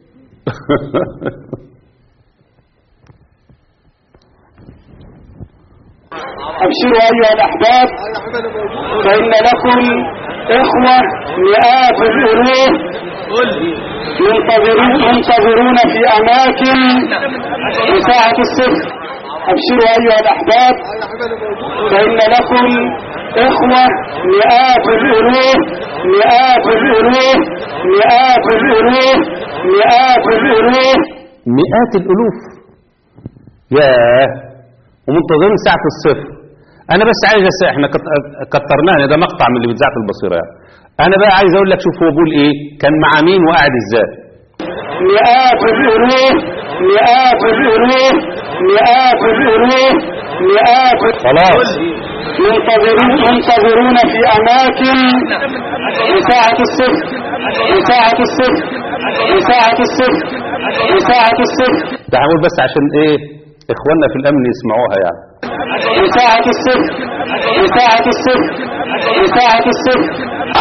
أبشروا أيها الأحباب فإن لكم إخوة مئات الألوف منتظرون منتظرون في أماكن لساعة الصبح أبشروا أيها الأحباب فإن لكم إخوة مئات الألوف مئات الألوف مئات الألوف مئات الألوف مئات الالوف ياه ومنتظرين ساعة الصفر انا بس عايز أس... احنا كت- كترناها ده مقطع من اللي بيتذاع في البصيرة يعني انا بقى عايز اقول لك شوف هو بيقول ايه كان مع مين وقاعد ازاي مئات الألوف مئات الألوف مئات الألوف مئات خلاص منتظرون منتظرون في أماكن لساعة الصفر لساعة الصفر لساعة الصفر لساعة الصفر ده هقول بس عشان ايه اخواننا في الامن يسمعوها يعني لساعة الصفر لساعة الصفر لساعة الصفر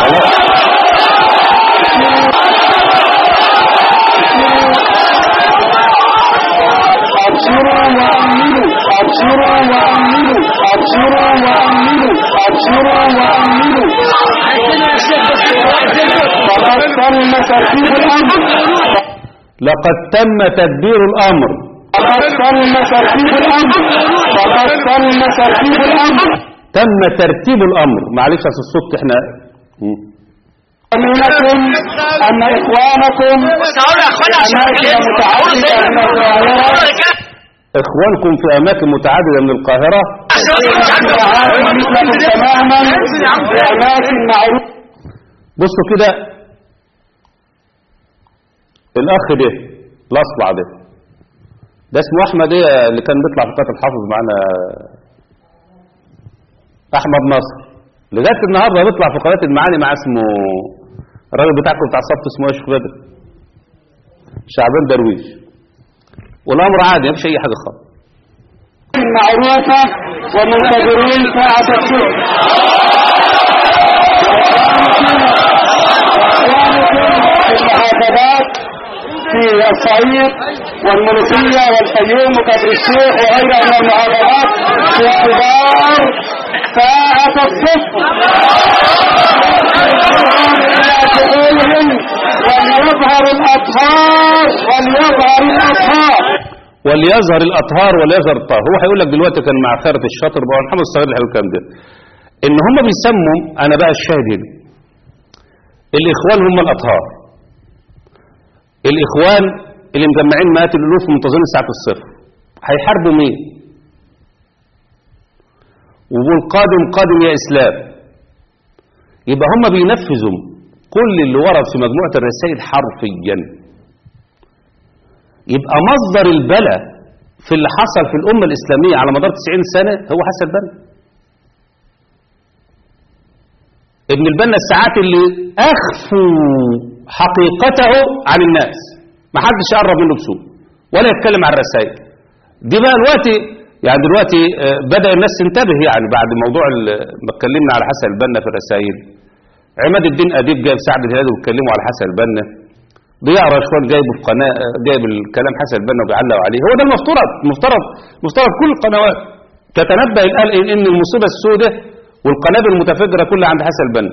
أبشروا وأمنوا أبشروا وأمنوا أبشروا وأمنوا أبشروا وأمنوا فقد تم ترتيب الأمر لقد تم تدبير الامر فقد تم ترتيب الأمر فقد تم ترتيب الأمر تم ترتيب الامر معلش اصل الصوت احنا مم. أمينكم أن إخوانكم في أماكن متعددة من الظاهرة اخوانكم في اماكن متعددة من القاهرة تعاون مثلكم تماما في أماكن معروفة بصوا كده الاخ ده الاصلع ده ده اسمه احمد ايه اللي كان بيطلع في قناه الحافظ معانا احمد نصر لغايه النهارده بيطلع في قناه المعاني مع اسمه الراجل بتاعكم بتاع الصف اسمه ايه يا شيخ بدر شعبان درويش والامر عادي مفيش اي حاجه خالص معروفة ومنتظرين ساعة الصبح في المحافظات في الصعيد والمنوفية والفيوم وكفر الشيخ وغيرها من المحافظات في انتظار ساعة الصبح شؤونهم وليظهر الأطهار وليظهر الأطهار وليظهر الاطهار وليظهر الطهر هو هيقول لك دلوقتي كان مع خيرة الشاطر بقى محمد الصغير اللي هيقول الكلام ده ان هم بيسموا انا بقى الشاهد هنا الاخوان هم الاطهار الاخوان اللي مجمعين مئات الالوف منتظرين ساعة الصفر هيحاربوا مين وبيقول قادم قادم يا اسلام يبقى هم بينفذوا كل اللي ورد في مجموعة الرسائل حرفيا يبقى مصدر البلاء في اللي حصل في الأمة الإسلامية على مدار 90 سنة هو حسن البنا ابن البنا الساعات اللي أخفوا حقيقته عن الناس ما حدش يقرب منه بسوء ولا يتكلم عن الرسائل دي بقى دلوقتي يعني دلوقتي آه، بدأ الناس تنتبه يعني بعد موضوع ال- ما اتكلمنا على حسن البنا في الرسائل عماد الدين أديب جايب سعد الهلالي واتكلموا على حسن البنا ضياء رشوان جايبه في قناة آه، جايب الكلام حسن البنا وبيعلقوا عليه هو ده المفترض مفترض مفترض كل القنوات تتنبه الآن إن إن المصيبة السوداء والقنابل المتفجرة كلها عند حسن البنا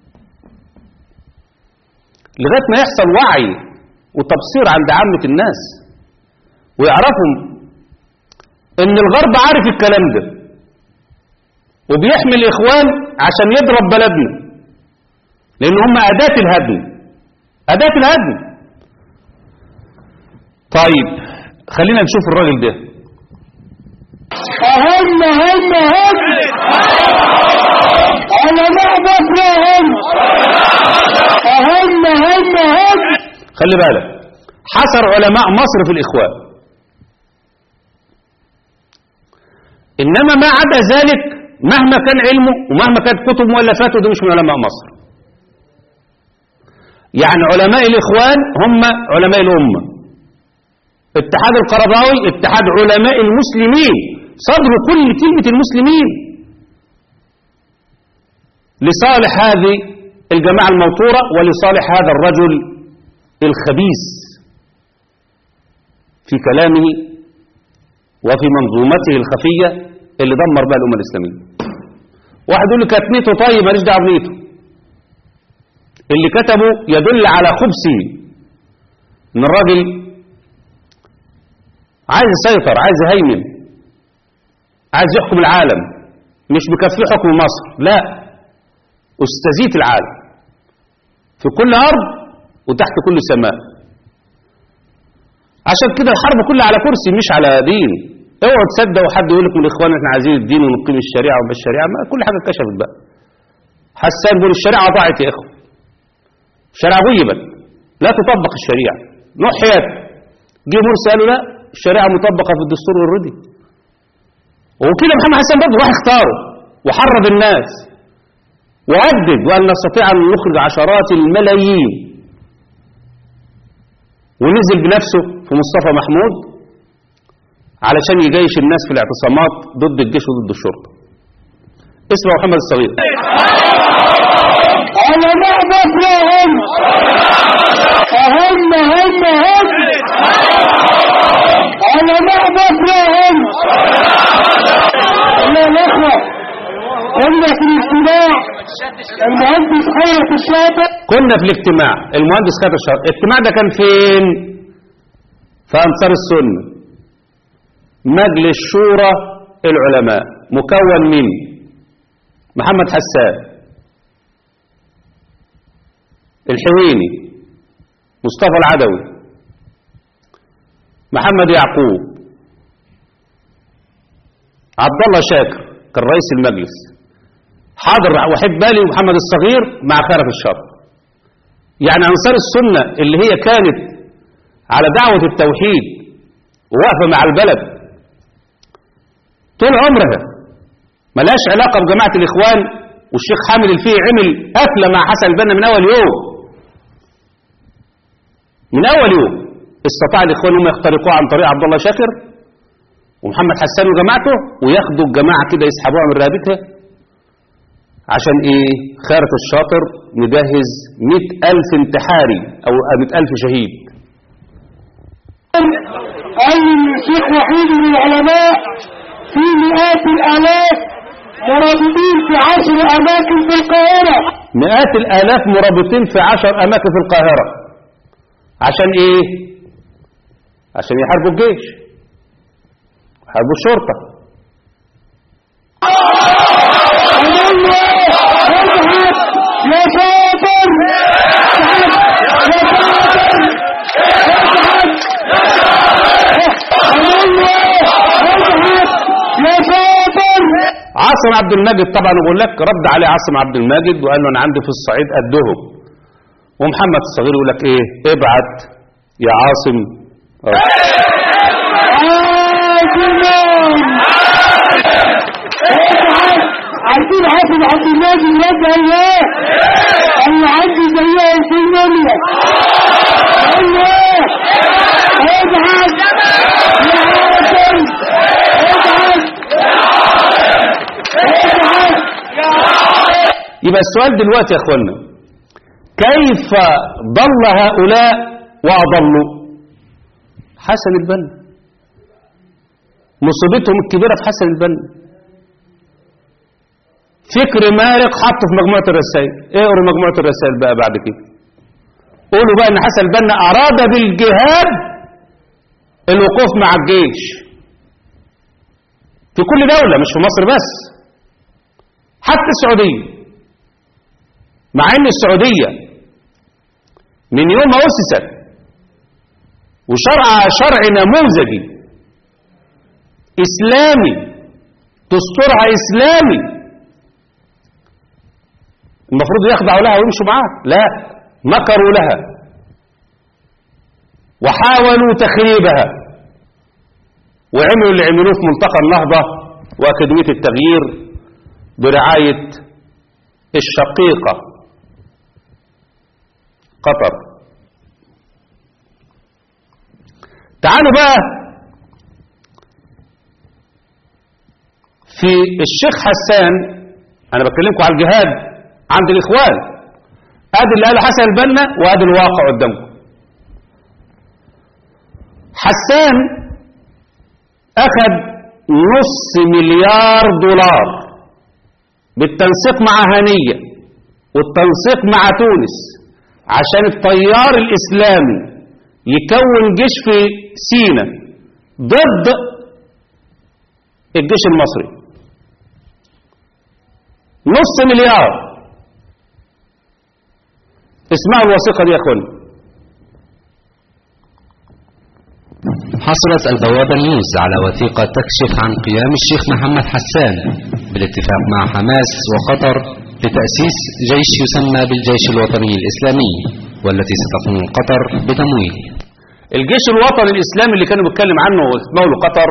لغاية ما يحصل وعي وتبصير عند عامة الناس ويعرفوا ان الغرب عارف الكلام ده وبيحمي الاخوان عشان يضرب بلدنا لان هم اداة الهدم اداة الهدم طيب خلينا نشوف الراجل ده أهم هم هم علماء مصر هم أهم هم هم خلي بالك حصر علماء مصر في الاخوان انما ما عدا ذلك مهما كان علمه ومهما كانت كتب مؤلفاته ده مش من علماء مصر يعني علماء الاخوان هم علماء الامه اتحاد القرضاوي اتحاد علماء المسلمين صدر كل كلمه المسلمين لصالح هذه الجماعه الموتوره ولصالح هذا الرجل الخبيث في كلامه وفي منظومته الخفية اللي دمر بها الأمة الإسلامية واحد يقول لي كانت نيته طيب ماليش دعوه بنيته اللي كتبه يدل على خبثه ان الراجل عايز يسيطر عايز يهيمن عايز يحكم العالم مش بكفيه حكم مصر لا استزيت العالم في كل أرض وتحت كل سماء عشان كده الحرب كلها على كرسي مش على دين اوعوا تصدقوا حد يقول لكم الاخوان احنا عايزين الدين ونقيم الشريعه وما الشريعه ما كل حاجه اتكشفت بقى حسان بيقول الشريعه ضاعت يا اخوه الشريعه غيبت لا تطبق الشريعه نحيت جه مرسي قالوا لا الشريعه مطبقه في الدستور والردي وكده محمد حسن برضه راح اختاره وحرض الناس وهدد وأن نستطيع أن نخرج عشرات الملايين ونزل بنفسه في مصطفى محمود علشان يجيش الناس في الاعتصامات ضد الجيش وضد الشرطة اسمه محمد الصغير علماء مصرهم أهم هم هم علماء مصرهم يا الأخوة قلنا في الاجتماع المهندس خيرت الشاطئ كنا في الاجتماع المهندس خالد الشرق الاجتماع ده كان فين في أنصار السنة مجلس شورى العلماء مكون من محمد حسان الحويني مصطفى العدوي محمد يعقوب عبد الله شاكر كان رئيس المجلس حاضر وحيد بالي ومحمد الصغير مع خيرت الشرق يعني أنصار السنة اللي هي كانت على دعوة التوحيد وواقفة مع البلد طول عمرها ملاش علاقة بجماعة الإخوان والشيخ حامد الفيه عمل قفلة مع حسن البنا من أول يوم من أول يوم استطاع الإخوان هم يخترقوه عن طريق عبد الله شاكر ومحمد حسان وجماعته وياخدوا الجماعة كده يسحبوها من رقبتها عشان ايه خيرة الشاطر مجهز مئة ألف انتحاري أو مئة ألف شهيد قال لي الشيخ وحيد من العلماء في مئات الآلاف مرابطين في عشر أماكن في القاهرة مئات الآلاف مرابطين في عشر أماكن في القاهرة عشان ايه عشان يحاربوا الجيش يحاربوا الشرطة يا شاطر يا شاطر عاصم عبد الماجد طبعا بقول لك رد عليه عاصم عبد الماجد وقال له انا عندي في الصعيد قدهم ومحمد الصغير يقول لك ايه ابعت يا عاصم عارفين عاصم عبد الماجد رد اياه انا عندي زيها في المنيا الله ابعد يا عاصم ابعد ابعد يبقى السؤال دلوقتي يا اخوانا كيف ضل هؤلاء واضلوا حسن البنا مصيبتهم الكبيره في حسن البنا فكر مارق حطه في مجموعه الرسائل اقروا مجموعه الرسائل بقى بعد كده قولوا بقى ان حسن البنا اراد بالجهاد الوقوف مع الجيش في كل دوله مش في مصر بس حتى السعوديه مع ان السعودية من يوم ما أسست وشرع شرع نموذجي إسلامي دستورها إسلامي المفروض يخضعوا لها ويمشوا معاها لا مكروا لها وحاولوا تخريبها وعملوا اللي عملوه في ملتقى النهضة وأكاديمية التغيير برعاية الشقيقة قطر تعالوا بقى في الشيخ حسان انا بكلمكم على الجهاد عند الاخوان ادي اللي قاله حسن البنا وادي الواقع قدامكم حسان اخذ نص مليار دولار بالتنسيق مع هنيه والتنسيق مع تونس عشان التيار الإسلامي يكون جيش في سينا ضد الجيش المصري نص مليار اسمعوا الوثيقة دي يا اخواني حصلت البوابة نيوز على وثيقة تكشف عن قيام الشيخ محمد حسان بالاتفاق مع حماس وقطر لتأسيس جيش يسمى بالجيش الوطني الإسلامي والتي ستقوم قطر بتمويله الجيش الوطني الإسلامي اللي كانوا بيتكلم عنه واسمه قطر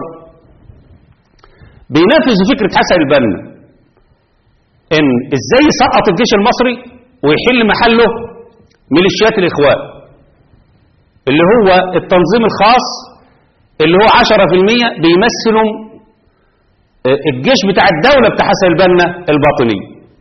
بينفذ فكرة حسن البنا ان ازاي يسقط الجيش المصري ويحل محله ميليشيات الاخوان اللي هو التنظيم الخاص اللي هو 10% بيمثلوا الجيش بتاع الدولة بتاع حسن البنا الباطني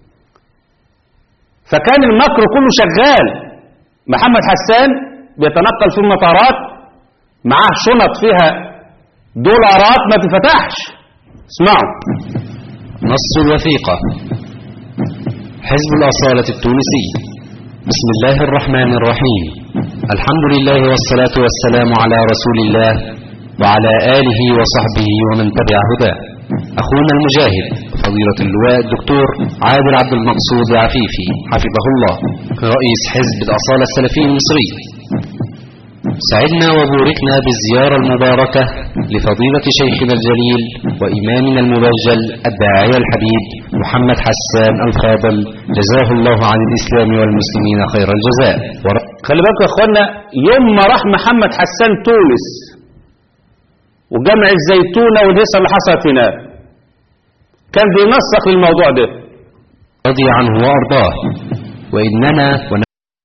فكان المكر كله شغال محمد حسان بيتنقل في المطارات معاه شنط فيها دولارات ما تفتحش اسمعوا نص الوثيقة حزب الأصالة التونسي بسم الله الرحمن الرحيم الحمد لله والصلاة والسلام على رسول الله وعلى آله وصحبه ومن تبع هداه أخونا المجاهد فضيلة اللواء الدكتور عادل عبد المقصود عفيفي حفظه الله رئيس حزب الأصالة السلفي المصري سعدنا وبوركنا بالزيارة المباركة لفضيلة شيخنا الجليل وإمامنا المبجل الداعية الحبيب محمد حسان الفاضل جزاه الله عن الإسلام والمسلمين خير الجزاء خلي بالكم يا اخوانا يوم ما راح محمد حسان تونس وجمع الزيتونة والهيصة اللي حصلت هناك كان بينسق للموضوع ده رضي عنه وأرضاه وإننا ون...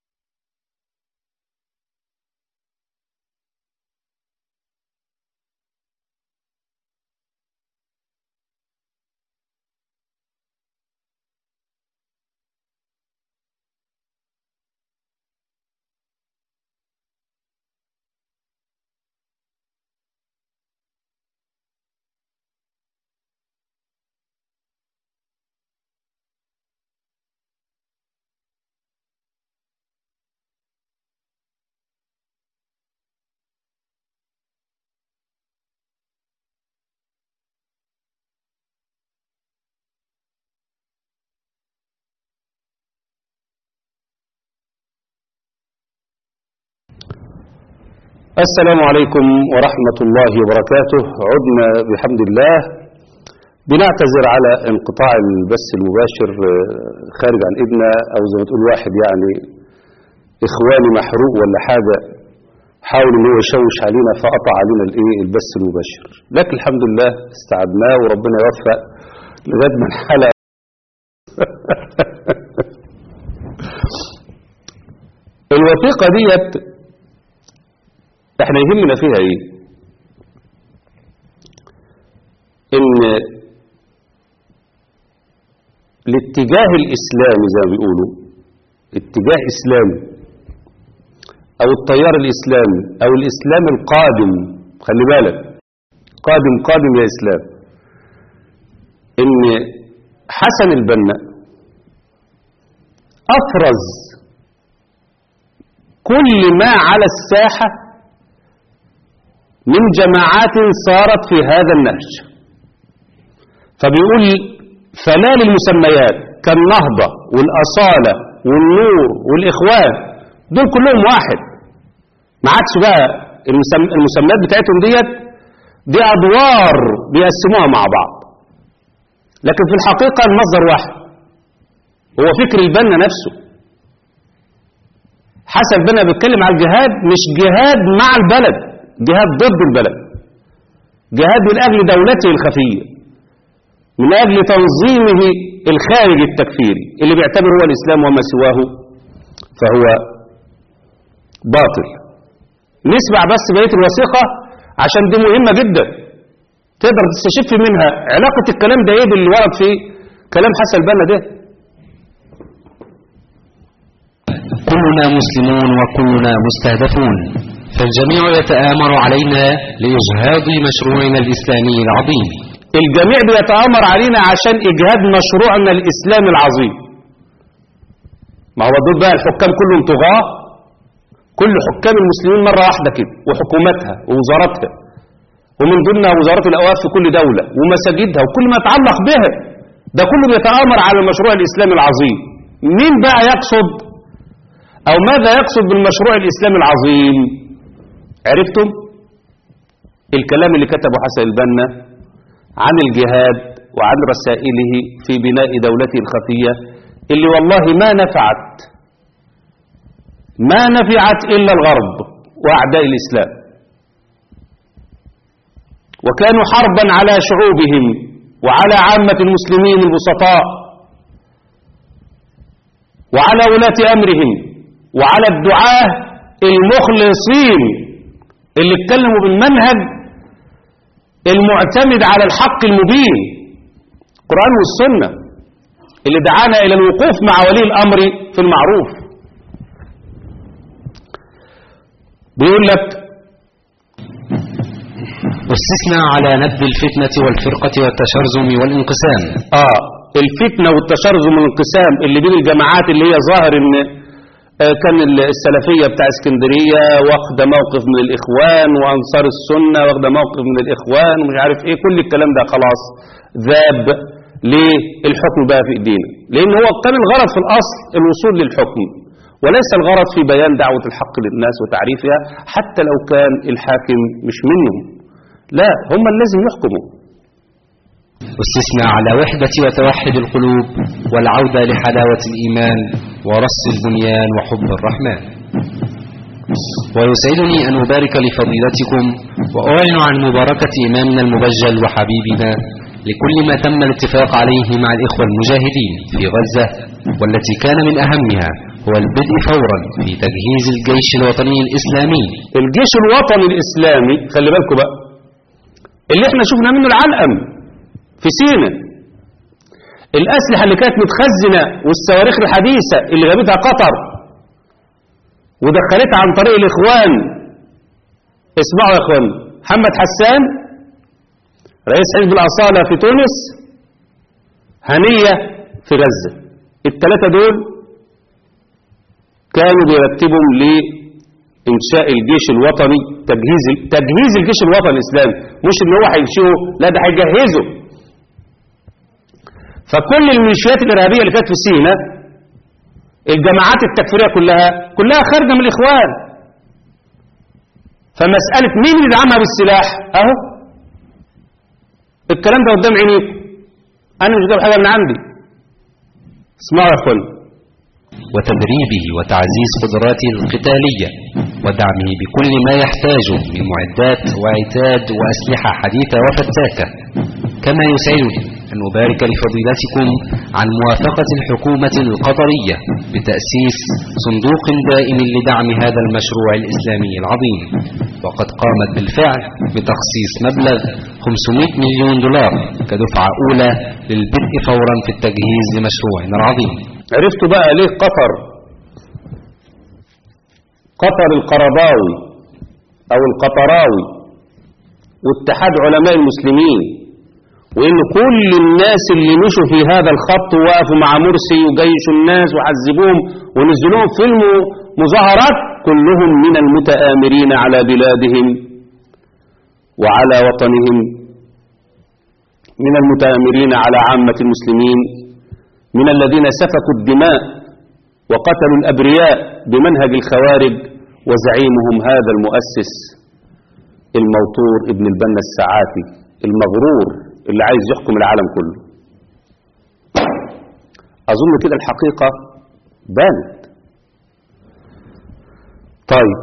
السلام عليكم ورحمة الله وبركاته عدنا بحمد الله بنعتذر على انقطاع البث المباشر خارج عن إذننا أو زي ما تقول واحد يعني إخواني محروق ولا حاجة حاول ان هو يشوش علينا فقطع علينا الايه البث المباشر لكن الحمد لله استعدناه وربنا يوفق لغايه ما الحلقه الوثيقة ديت احنا يهمنا فيها ايه ان الاتجاه الاسلامي زي ما بيقولوا اتجاه اسلامي او التيار الاسلامي او الاسلام القادم خلي بالك قادم قادم يا اسلام ان حسن البنا افرز كل ما على الساحة من جماعات صارت في هذا النهج فبيقول فنال المسميات كالنهضة والأصالة والنور والإخوان دول كلهم واحد ما عادش بقى المسم- المسميات بتاعتهم ديت دي أدوار بيقسموها مع بعض لكن في الحقيقة المصدر واحد هو فكر البنا نفسه حسن بنا بيتكلم على الجهاد مش جهاد مع البلد جهاد ضد البلد جهاد من أجل دولته الخفية من أجل تنظيمه الخارج التكفيري اللي بيعتبر هو الإسلام وما سواه فهو باطل نسمع بس بقية الوثيقة عشان دي مهمة جدا تقدر تستشف منها علاقة الكلام ده ايه باللي ورد في كلام حسن البنا ده كلنا مسلمون وكلنا مستهدفون فالجميع يتآمر علينا لإجهاض مشروعنا الإسلامي العظيم الجميع بيتآمر علينا عشان إجهاد مشروعنا الإسلامي العظيم ما هو دول بقى الحكام كلهم طغاة كل حكام المسلمين مرة واحدة كده وحكومتها ووزاراتها ومن ضمنها وزارات الأوقاف في كل دولة ومساجدها وكل ما يتعلق بها ده كله بيتآمر على المشروع الإسلامي العظيم مين بقى يقصد أو ماذا يقصد بالمشروع الإسلامي العظيم عرفتم الكلام اللي كتبه حسن البنا عن الجهاد وعن رسائله في بناء دولته الخفية اللي والله ما نفعت ما نفعت إلا الغرب وأعداء الإسلام وكانوا حربا على شعوبهم وعلى عامة المسلمين البسطاء وعلى ولاة أمرهم وعلى الدعاة المخلصين اللي اتكلموا بالمنهج المعتمد على الحق المبين القرآن والسنة اللي دعانا إلى الوقوف مع ولي الأمر في المعروف بيقول لك أسسنا على نبذ الفتنة والفرقة والتشرذم والانقسام آه الفتنة والتشرذم والانقسام اللي بين الجماعات اللي هي ظاهر ان آه، كان السلفية بتاع اسكندرية واخدة موقف من الإخوان وأنصار السنة واخدة موقف من الإخوان ومش عارف إيه كل الكلام ده خلاص ذاب ليه الحكم بقى في إيدينا لأن هو كان الغرض في الأصل الوصول للحكم وليس الغرض في بيان دعوة الحق للناس وتعريفها حتى لو كان الحاكم مش منهم لا هم لازم يحكموا أسسنا على وحدة وتوحد القلوب والعودة لحلاوة الإيمان ورص البنيان وحب الرحمن ويسعدني أن أبارك لفضيلتكم وأعلن عن مباركة إمامنا المبجل وحبيبنا لكل ما تم الاتفاق عليه مع الإخوة المجاهدين في غزة والتي كان من أهمها هو البدء فورا في تجهيز الجيش الوطني الإسلامي الجيش الوطني الإسلامي خلي بالكم بقى اللي احنا شفنا منه العلقم في سينا الأسلحة اللي كانت متخزنة والصواريخ الحديثة اللي جابتها قطر ودخلتها عن طريق الإخوان اسمعوا يا إخوان محمد حسان رئيس حزب الأصالة في تونس هنية في غزة الثلاثة دول كانوا بيرتبهم لإنشاء الجيش الوطني تجهيز تجهيز الجيش الوطني الإسلامي مش إن هو هينشئه لا ده هيجهزه فكل الميليشيات الإرهابية اللي كانت في سينا الجماعات التكفيرية كلها كلها خارجة من الإخوان فمسألة مين اللي دعمها بالسلاح أهو الكلام ده قدام عينيكم أنا مش جايب حاجة من عندي اسمعوا يا أخوان وتدريبه وتعزيز قدراته القتالية ودعمه بكل ما يحتاجه من معدات وعتاد وأسلحة حديثة وفتاكة كما يسعدني أن أبارك لفضيلتكم عن موافقة الحكومة القطرية بتأسيس صندوق دائم لدعم هذا المشروع الإسلامي العظيم وقد قامت بالفعل بتخصيص مبلغ 500 مليون دولار كدفعة أولى للبدء فورا في التجهيز لمشروعنا العظيم عرفتوا بقى ليه قطر قطر القرضاوي او القطراوي واتحاد علماء المسلمين وان كل الناس اللي مشوا في هذا الخط ووقفوا مع مرسي وجيشوا الناس وعذبوهم ونزلوهم في المظاهرات كلهم من المتآمرين على بلادهم وعلى وطنهم من المتآمرين على عامة المسلمين من الذين سفكوا الدماء وقتلوا الأبرياء بمنهج الخوارج وزعيمهم هذا المؤسس الموتور ابن البنا السعاتي المغرور اللي عايز يحكم العالم كله أظن كده الحقيقة بانت طيب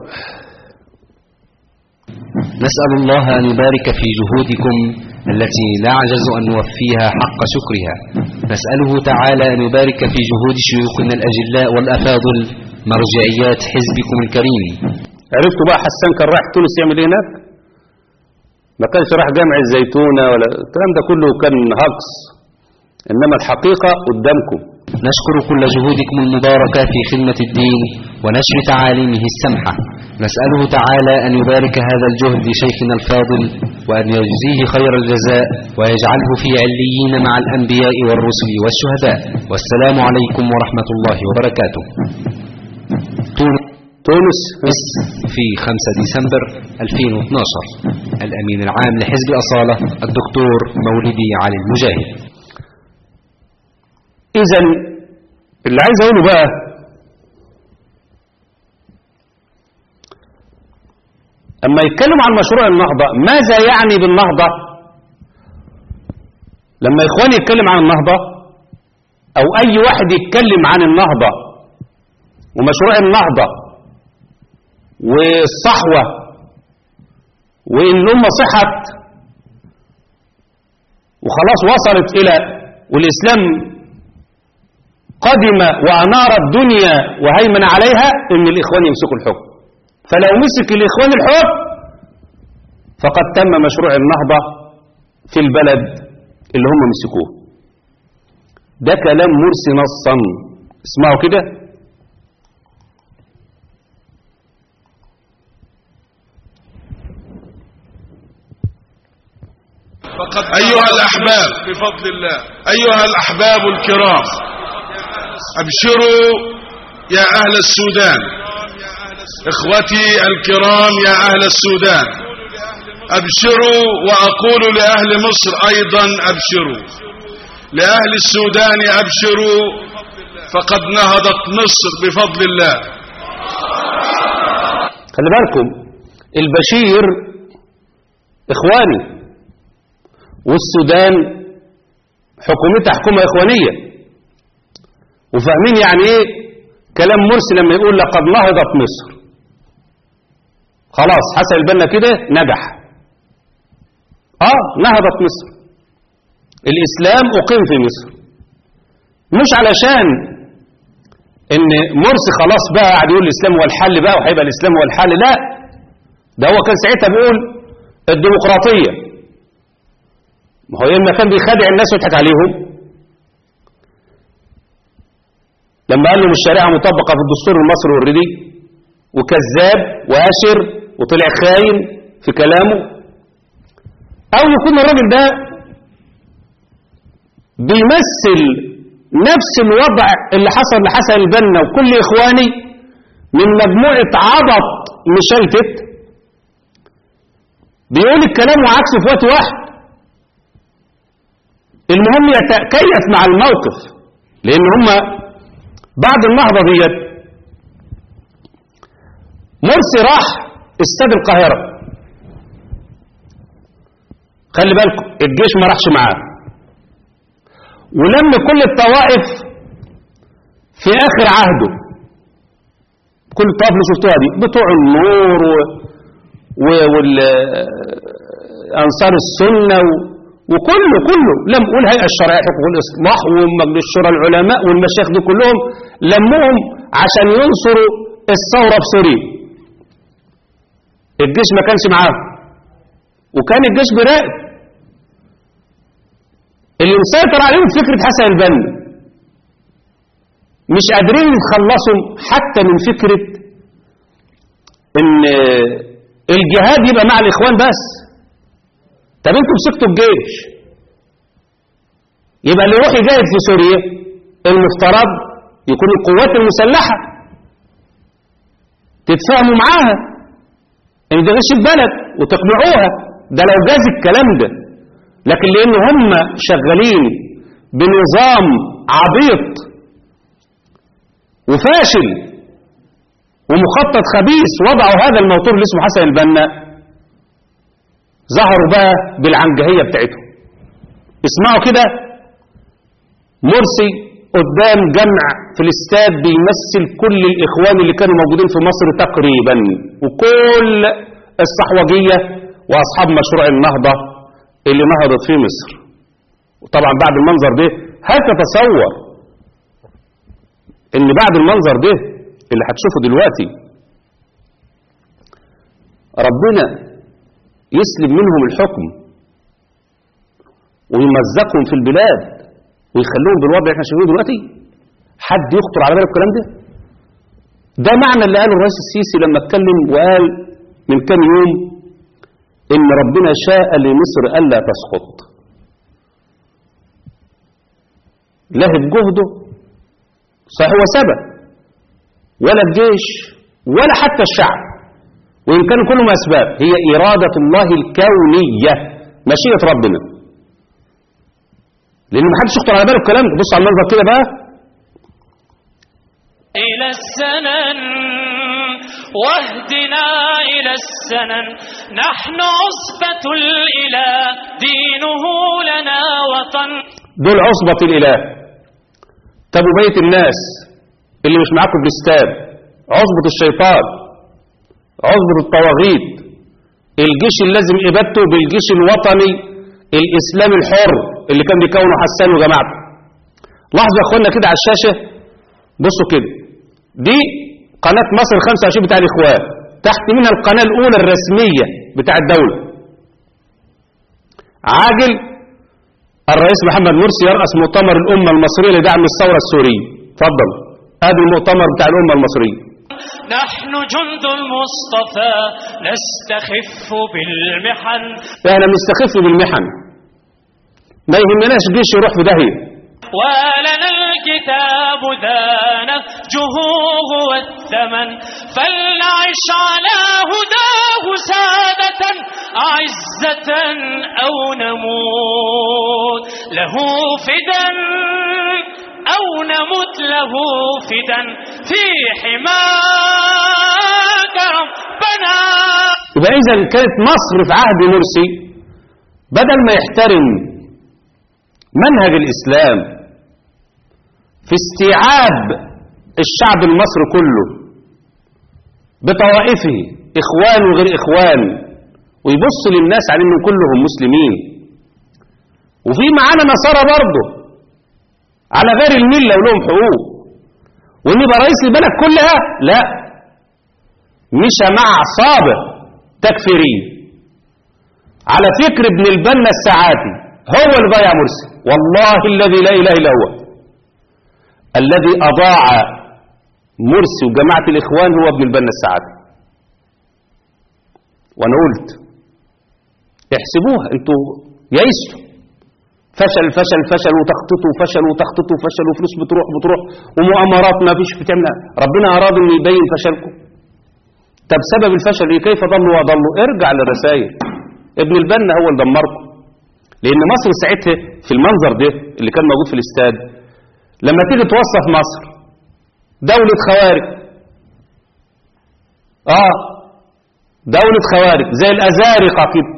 نسأل الله أن يبارك في جهودكم التي لا أعجز أن نوفيها حق شكرها نسأله تعالى أن يبارك في جهود شيوخنا الأجلاء والأفاضل مرجعيات حزبكم الكريم عرفتوا بقى حسان كان رايح تونس يعمل ايه هناك ما كانش راح جامع الزيتونة ولا الكلام ده كله كان هجص إنما الحقيقة قدامكم نشكر كل جهودكم المباركة في خدمة الدين ونشر تعاليمه السمحة نسأله تعالى أن يبارك هذا الجهد لشيخنا الفاضل وأن يجزيه خير الجزاء ويجعله في عليين مع الأنبياء والرسل والشهداء والسلام عليكم ورحمة الله وبركاته تونس في 5 ديسمبر 2012 الأمين العام لحزب أصالة الدكتور مولدي علي المجاهد إذا اللي عايز أقوله بقى أما يتكلم عن مشروع النهضة ماذا يعني بالنهضة لما إخواني يتكلم عن النهضة أو أي واحد يتكلم عن النهضة ومشروع النهضة والصحوة وإن الأمة صحت وخلاص وصلت إلى والإسلام قدم وأنار الدنيا وهيمن عليها إن الإخوان يمسكوا الحكم فلو مسك الإخوان الحكم فقد تم مشروع النهضة في البلد اللي هم مسكوه ده كلام مرسي نصا اسمعوا كده فقد أيها الأحباب بفضل الله أيها الأحباب الكرام أبشروا يا أهل السودان إخوتي الكرام يا أهل السودان أبشروا وأقول لأهل مصر أيضا أبشروا لأهل السودان أبشروا فقد نهضت مصر بفضل الله خلي بالكم البشير إخواني والسودان حكومتها حكومة إخوانية وفاهمين يعني إيه كلام مرسي لما يقول لقد نهضت مصر خلاص حسن البنا كده نجح اه نهضت مصر الإسلام أقيم في مصر مش علشان ان مرسي خلاص بقى قاعد يقول الإسلام هو الحل بقى وهيبقى الإسلام هو الحل لا ده هو كان ساعتها بيقول الديمقراطية ما هو إما كان بيخادع الناس ويضحك عليهم لما قال لهم الشريعة مطبقة في الدستور المصري اوريدي وكذاب واشر وطلع خاين في كلامه او يكون الراجل ده بيمثل نفس الوضع اللي حصل لحسن البنا وكل اخواني من مجموعة عبط مشلتت بيقول الكلام وعكسه في وقت واحد المهم يتكيف مع الموقف لان هم بعد النهضة ديت مرسي راح استاد القاهرة خلي بالكم الجيش ما راحش معاه ولم كل الطوائف في اخر عهده كل الطوائف اللي شفتوها دي بتوع النور و... و... والانصار السنة و... وكله كله لم قول هيئة الشرعية حقوق الإصلاح ومجلس شورى العلماء والمشايخ دول كلهم لموهم عشان ينصروا الثورة في سوريا الجيش ما كانش معاهم وكان الجيش براقب اللي مسيطر عليهم فكرة حسن البنا مش قادرين يتخلصوا حتى من فكرة ان الجهاد يبقى مع الاخوان بس طب انتوا مسكتوا الجيش يبقى اللي يروح يجاهد في سوريا المفترض يكون القوات المسلحة تتفاهموا معاها ان ده غش البلد وتقنعوها ده لو جاز الكلام ده لكن لان هم شغالين بنظام عبيط وفاشل ومخطط خبيث وضعوا هذا الموتور اللي اسمه حسن البنا ظهروا بقى بالعنجهية بتاعتهم اسمعوا كده مرسي قدام جمع في الاستاد بيمثل كل الإخوان اللي كانوا موجودين في مصر تقريبا وكل الصحوجية وأصحاب مشروع النهضة اللي نهضت في مصر وطبعا بعد المنظر ده هل تتصور ان بعد المنظر ده اللي هتشوفه دلوقتي ربنا يسلب منهم الحكم ويمزقهم في البلاد ويخلوهم بالوضع اللي احنا شايفينه دلوقتي حد يخطر على باله الكلام ده ده معنى اللي قاله الرئيس السيسي لما اتكلم وقال من كام يوم ان ربنا شاء لمصر الا تسقط لهب جهده صحيح هو سبب ولا الجيش ولا حتى الشعب وإن كانوا كلهم أسباب هي إرادة الله الكونية مشيئة ربنا لأن ما حدش يخطر على باله الكلام ده. بص على المنظر كده بقى إلى السنن واهدنا إلى السنن نحن عصبة الإله دينه لنا وطن دول عصبة الإله طب وبقية الناس اللي مش معاكم في الاستاد عصبة الشيطان عصبة الطواغيت الجيش اللازم إبادته بالجيش الوطني الإسلامي الحر اللي كان بيكونه حسان وجماعته لاحظوا يا اخوانا كده على الشاشة بصوا كده دي قناة مصر 25 بتاع الإخوان تحت منها القناة الأولى الرسمية بتاع الدولة عاجل الرئيس محمد مرسي يرأس مؤتمر الأمة المصرية لدعم الثورة السورية اتفضل ادي المؤتمر بتاع الأمة المصرية نحن جند المصطفى نستخف بالمحن احنا بنستخف بالمحن ما يهمناش جيش يروح في داهية ولنا الكتاب ذا نهجه هو الثمن فلنعش على هداه سادة أعزة أو نموت له فدا أو نمت له فدا في حماك ربنا يبقى إذا كانت مصر في عهد مرسي بدل ما يحترم منهج الإسلام في استيعاب الشعب المصري كله بطوائفه إخوان وغير إخوان ويبص للناس على إنهم كلهم مسلمين وفي معانا نصارى برضه على غير الملة ولهم حقوق وإن يبقى رئيس البلد كلها لا مشى مع عصابة تكفيرية على فكر ابن البنا السعادي هو اللي ضيع مرسي والله الذي لا إله إلا هو الذي أضاع مرسي وجماعة الإخوان هو ابن البنا السعادي وأنا قلت احسبوها انتوا يئستوا فشل فشل فشل وتخطيطوا فشل وتخطيطوا فشل وفلوس بتروح بتروح ومؤامرات ما فيش بتعمل ربنا أراد أن يبين فشلكم طب سبب الفشل ايه كيف ضلوا وضلوا ارجع للرسائل ابن البنا هو اللي دمركم لان مصر ساعتها في المنظر ده اللي كان موجود في الاستاد لما تيجي توصف مصر دولة خوارج اه دولة خوارج زي الازارقة كده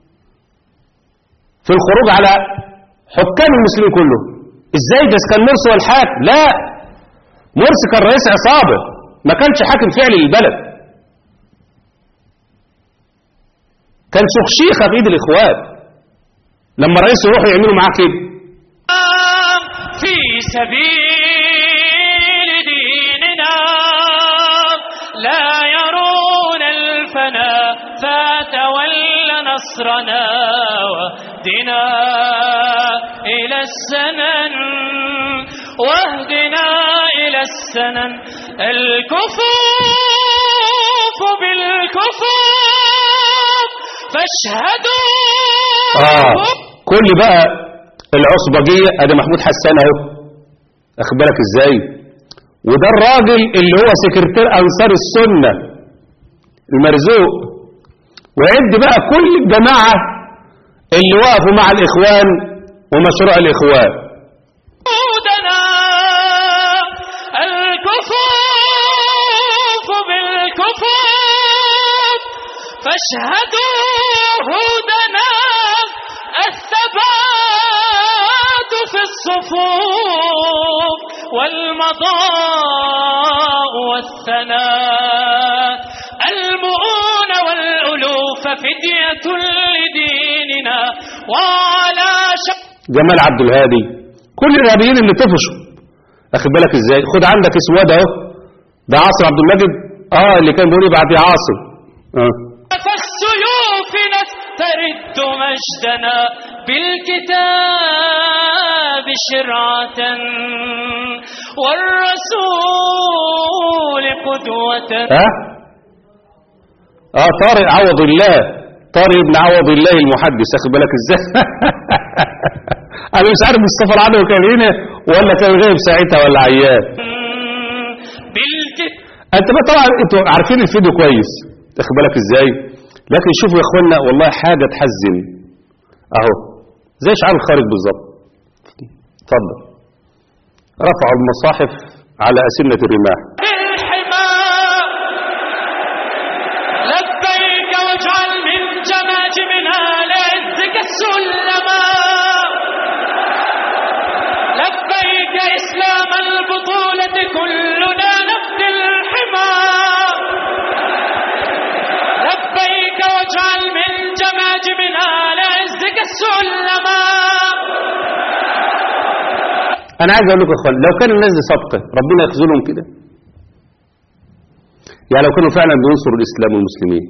في الخروج على حكام المسلمين كلهم ازاي ده كان مرسي هو الحاكم لا مرسي كان رئيس عصابة ما كانش حاكم فعلي للبلد كان شخشيخة في ايد الاخوان لما رئيس يروحوا يعملوا معاه كده في سبيل ديننا لا يرون الفنا فتول نصرنا واهدنا إلى السنن واهدنا إلى السنن الكفوف بالكفوف فاشهدوا اه كل بقى العصبجية ادي محمود حسان اهو اخد بالك ازاي وده الراجل اللي هو سكرتير انصار السنة المرزوق وعد بقى كل الجماعة اللي وقفوا مع الاخوان ومشروع الاخوان جهودنا الكفوف بالكفوف فاشهدوا هدنا الثبات في الصفوف والمضاء والثناء المؤون والألوف فدية لديننا وعلى شق جمال عبد الهادي كل الارهابيين اللي طفشوا اخد بالك ازاي خد عندك اسود اهو ده عاصم عبد المجيد اه اللي كان بيقول ابعت يا عاصم اه فالسيوف نسترد مجدنا بالكتاب شرعة والرسول قدوة ها اه طارق عوض الله طارق ابن عوض الله المحدث اخد بالك ازاي انا مش عارف مصطفى العدوي كان هنا ولا كان غايب ساعتها ولا عيان بالكتاب انت بقى طبعا انتوا عارفين الفيديو كويس اخد بالك ازاي لكن شوفوا يا اخوانا والله حاجه تحزن اهو زي شعار الخارج بالظبط اتفضل رفعوا المصاحف على اسنه الرماح بالحماء لبيك واجعل من جماجمنا لعزك السلما لبيك إسلام البطولة كلنا نفدي الحماء لبيك واجعل من جماجمنا لعزك السلما انا عايز اقول لكم يا اخوان لو كان الناس دي صادقه ربنا يخذلهم كده يعني لو كانوا فعلا بينصروا الاسلام والمسلمين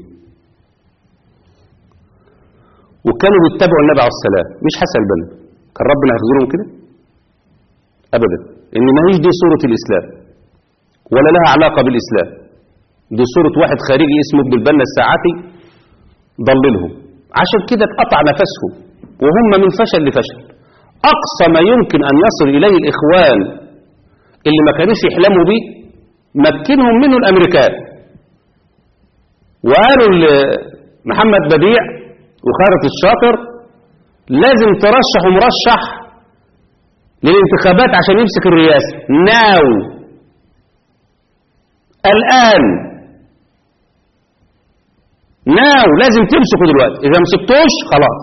وكانوا بيتبعوا النبي عليه السلام مش حسن البنا كان ربنا يخذلهم كده ابدا ان ما هيش دي صوره الاسلام ولا لها علاقه بالاسلام دي صوره واحد خارجي اسمه ابن البنا الساعتي ضللهم عشان كده اتقطع نفسهم وهم من فشل لفشل أقصى ما يمكن أن يصل إليه الإخوان اللي ما كانوش يحلموا بيه مكنهم منه الأمريكان وقالوا لمحمد بديع وخالد الشاطر لازم ترشح ومرشح للانتخابات عشان يمسك الرئاسة ناو الآن ناو لازم تمسكوا دلوقتي إذا مسكتوش خلاص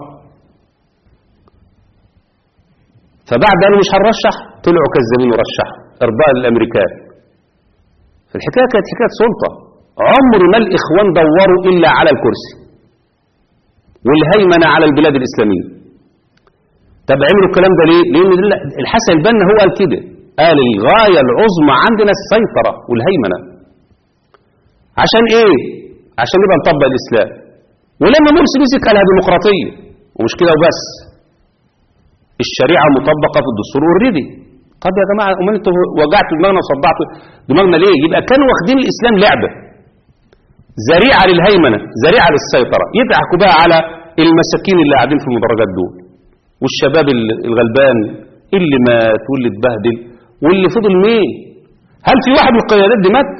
فبعد قالوا مش هنرشح طلعوا كذابين ورشحوا ارضاء للامريكان الحكايه كانت حكايه سلطه عمر ما الاخوان دوروا الا على الكرسي والهيمنه على البلاد الاسلاميه طب عملوا الكلام ده ليه لان دل- الحسن البنا هو قال كده قال الغايه العظمى عندنا السيطره والهيمنه عشان ايه عشان نبقى نطبق الاسلام ولما مرسي مسك قالها ديمقراطيه ومش كده وبس الشريعة مطبقة في الدستور اوريدي طب يا جماعة امال انتوا وجعتوا دماغنا وصدعتوا دماغنا ليه يبقى كانوا واخدين الاسلام لعبة ذريعة للهيمنة ذريعة للسيطرة يضحكوا بقى على المساكين اللي قاعدين في المدرجات دول والشباب ال- الغلبان اللي مات واللي اتبهدل واللي فضل مين هل في واحد من القيادات دي مات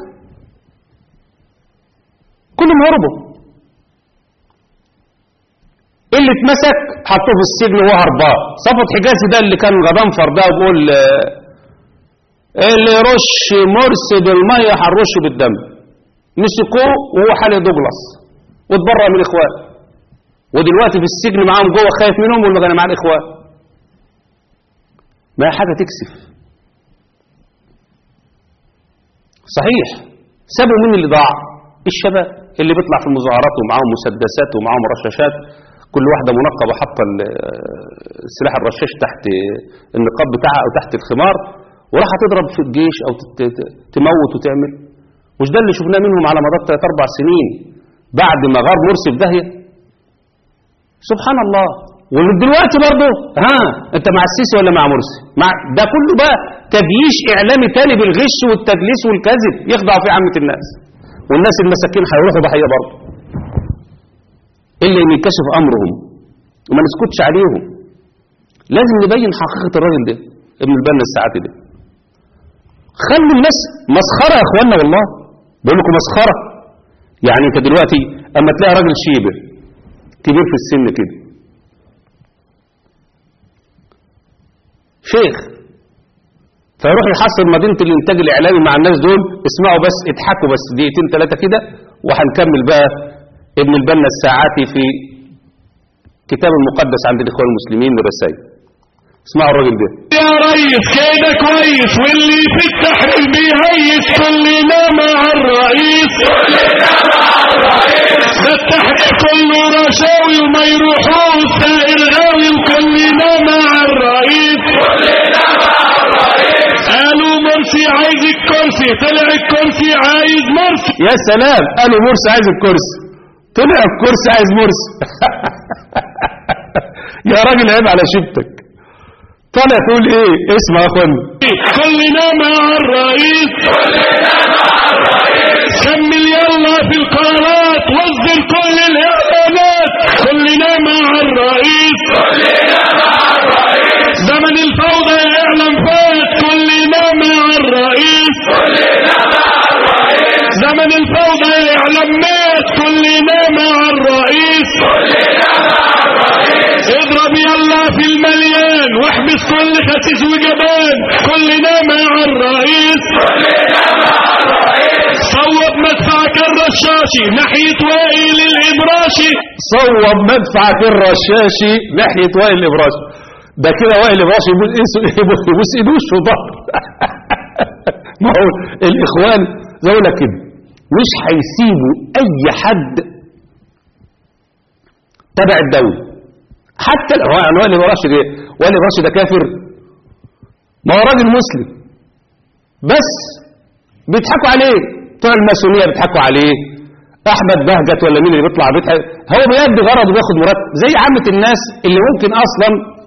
كلهم هربوا اللي اتمسك حطوه في السجن وهو هربان صفت حجازي ده اللي كان غضنفر ده وبيقول آه، اللي يرش مرسي بالميه هنرشه بالدم مسكوه وهو حالي دوجلاس واتبرأ من الاخوان ودلوقتي في السجن معاهم جوه خايف منهم ولا انا مع الاخوان ما هي حاجه تكسف صحيح سابوا مين اللي ضاع الشباب اللي بيطلع في المظاهرات ومعاهم مسدسات ومعاهم رشاشات كل واحدة منقبة حاطة ال- السلاح الرشاش تحت النقاب بتاعها أو تحت الخمار وراح تضرب في الجيش أو تت- ت- تموت وتعمل مش ده اللي شفناه منهم على مدار ثلاث أربع سنين بعد ما غار مرسي في داهية سبحان الله ودلوقتي برضه ها انت مع السيسي ولا مع مرسي مع ده كله بقى تدييش اعلامي تاني بالغش والتدليس والكذب يخدعوا فيه عامه الناس والناس المساكين هيروحوا ضحيه برضه الا ان ينكشف امرهم وما نسكتش عليهم لازم نبين حقيقه الراجل ده ابن البنا الساعاتي ده خلوا الناس مسخره يا اخوانا والله بقول لكم مسخره يعني انت دلوقتي اما تلاقي راجل شيبه كبير في السن كده شيخ فيروح يحصل مدينة الإنتاج الإعلامي مع الناس دول اسمعوا بس اضحكوا بس دقيقتين ثلاثة كده وهنكمل بقى ابن البنا الساعاتي في كتاب المقدس عند الإخوان المسلمين للرسائل اسمعوا الراجل ده يا ريس كده كويس واللي في التحرير بيهيس كلنا مع الرئيس كلنا مع الرئيس ده التحرير كله رشاوي وما يروحوش سائر غاوي وكلنا مع الرئيس كلنا مع الرئيس قالوا مرسي عايز الكرسي طلع الكرسي عايز مرسي يا سلام قالوا مرسي عايز الكرسي طلع الكرسي عايز مرسي يا راجل عيب على شبتك طالع تقول ايه اسمع يا اخوانا كلنا مع الرئيس كلنا مع الرئيس كمل يلا في القرارات وزن كل الاعلانات كلنا مع الرئيس كلنا مع الرئيس زمن الفوضى اعلن فات كلنا مع الرئيس كلنا مع الرئيس زمن الفوضى اعلن مات كلنا مع الرئيس كلنا مع الرئيس اضرب يلا في المليان واحبس كل خسيس وجبان كلنا مع الرئيس كلنا مع الرئيس صوب مدفعك الرشاشي ناحية وائل الإبراشي صوب مدفعك الرشاشي ناحية وائل الإبراشي ده كده وائل الإبراشي يبوس إيده- يبوس يبوس ايده وشه وظهر ما هو الإخوان زي لك كده مش هيسيبوا أي حد تبع الدولة حتى لو هو يعني وائل الإبراشي ده وائل الإبراشي ده كافر ما هو راجل مسلم بس بيضحكوا عليه بتوع الماسونيه بيضحكوا عليه احمد بهجت ولا مين اللي بيطلع بيضحك هو بيدي غرض وبياخد مرتب زي عامه الناس اللي ممكن اصلا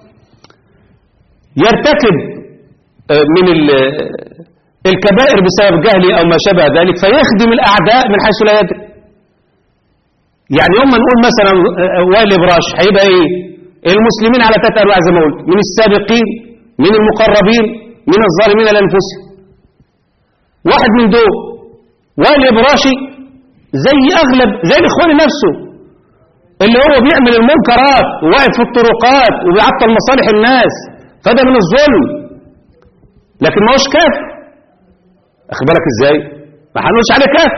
يرتكب آه، من ال- الكبائر بسبب جهله او ما شابه ذلك فيخدم الاعداء من حيث لا يدري يعني يوم ما نقول مثلا آه، وائل ابراش هيبقى ايه المسلمين على ثلاث انواع زي ما قلت من السابقين من المقربين من الظالمين لانفسهم واحد من دول وائل ابراشي زي اغلب زي الاخوان نفسه اللي هو بيعمل المنكرات وواقف في الطرقات وبيعطل مصالح الناس فده من الظلم لكن ما هوش كافر اخد بالك ازاي ما هنقولش عليه كافر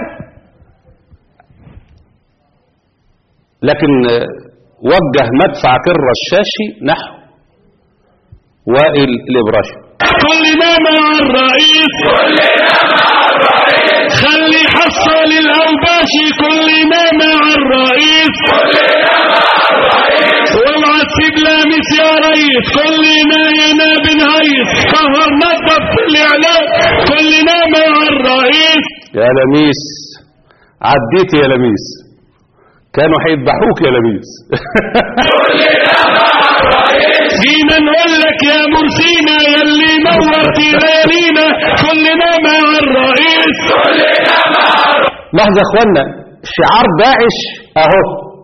لكن آه، وجه مدفعك الرشاشي نحو وائل الابراشي كلنا مع الرئيس كلنا مع الرئيس خلي حصل الاوباشي كلنا مع الرئيس كلنا مع الرئيس واوعى تسيب لامس يا ريس كلنا هنا بنهيس قهر نظف في الاعلام كلنا مع الرئيس يا لميس عديت يا لميس كانوا هيذبحوك يا لميس جينا نقول لك يا مرسينا يلي نورت ليالينا كلنا مع الرئيس كلنا مع لحظة يا اخوانا شعار داعش اهو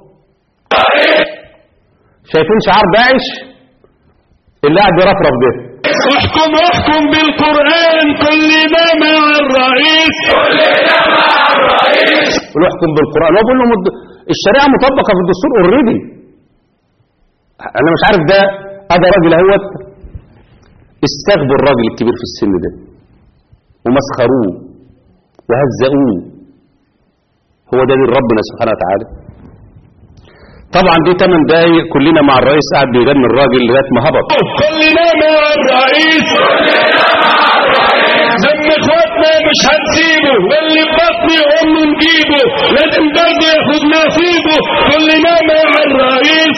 شايفين شعار داعش اللي قاعد يرفرف ده احكم احكم بالقرآن كلنا مع الرئيس كلنا مع الرئيس ونحكم بالقرآن هو بيقول لهم الد- الشريعة مطبقة في الدستور اوريدي انا مش عارف ده هذا راجل اهوت استغبوا الراجل الكبير في السن ده ومسخروه وهزقوه هو ده دين ربنا سبحانه وتعالى طبعا دي 8 دقايق كلنا مع الرئيس قاعد بيغني الراجل لغايه ما هبط كلنا مع الرئيس كلنا مع الرئيس دم اخواتنا ابوه مش هنسيبه واللي بطني امه نجيبه لازم برضه ياخد نصيبه كلنا مع الرئيس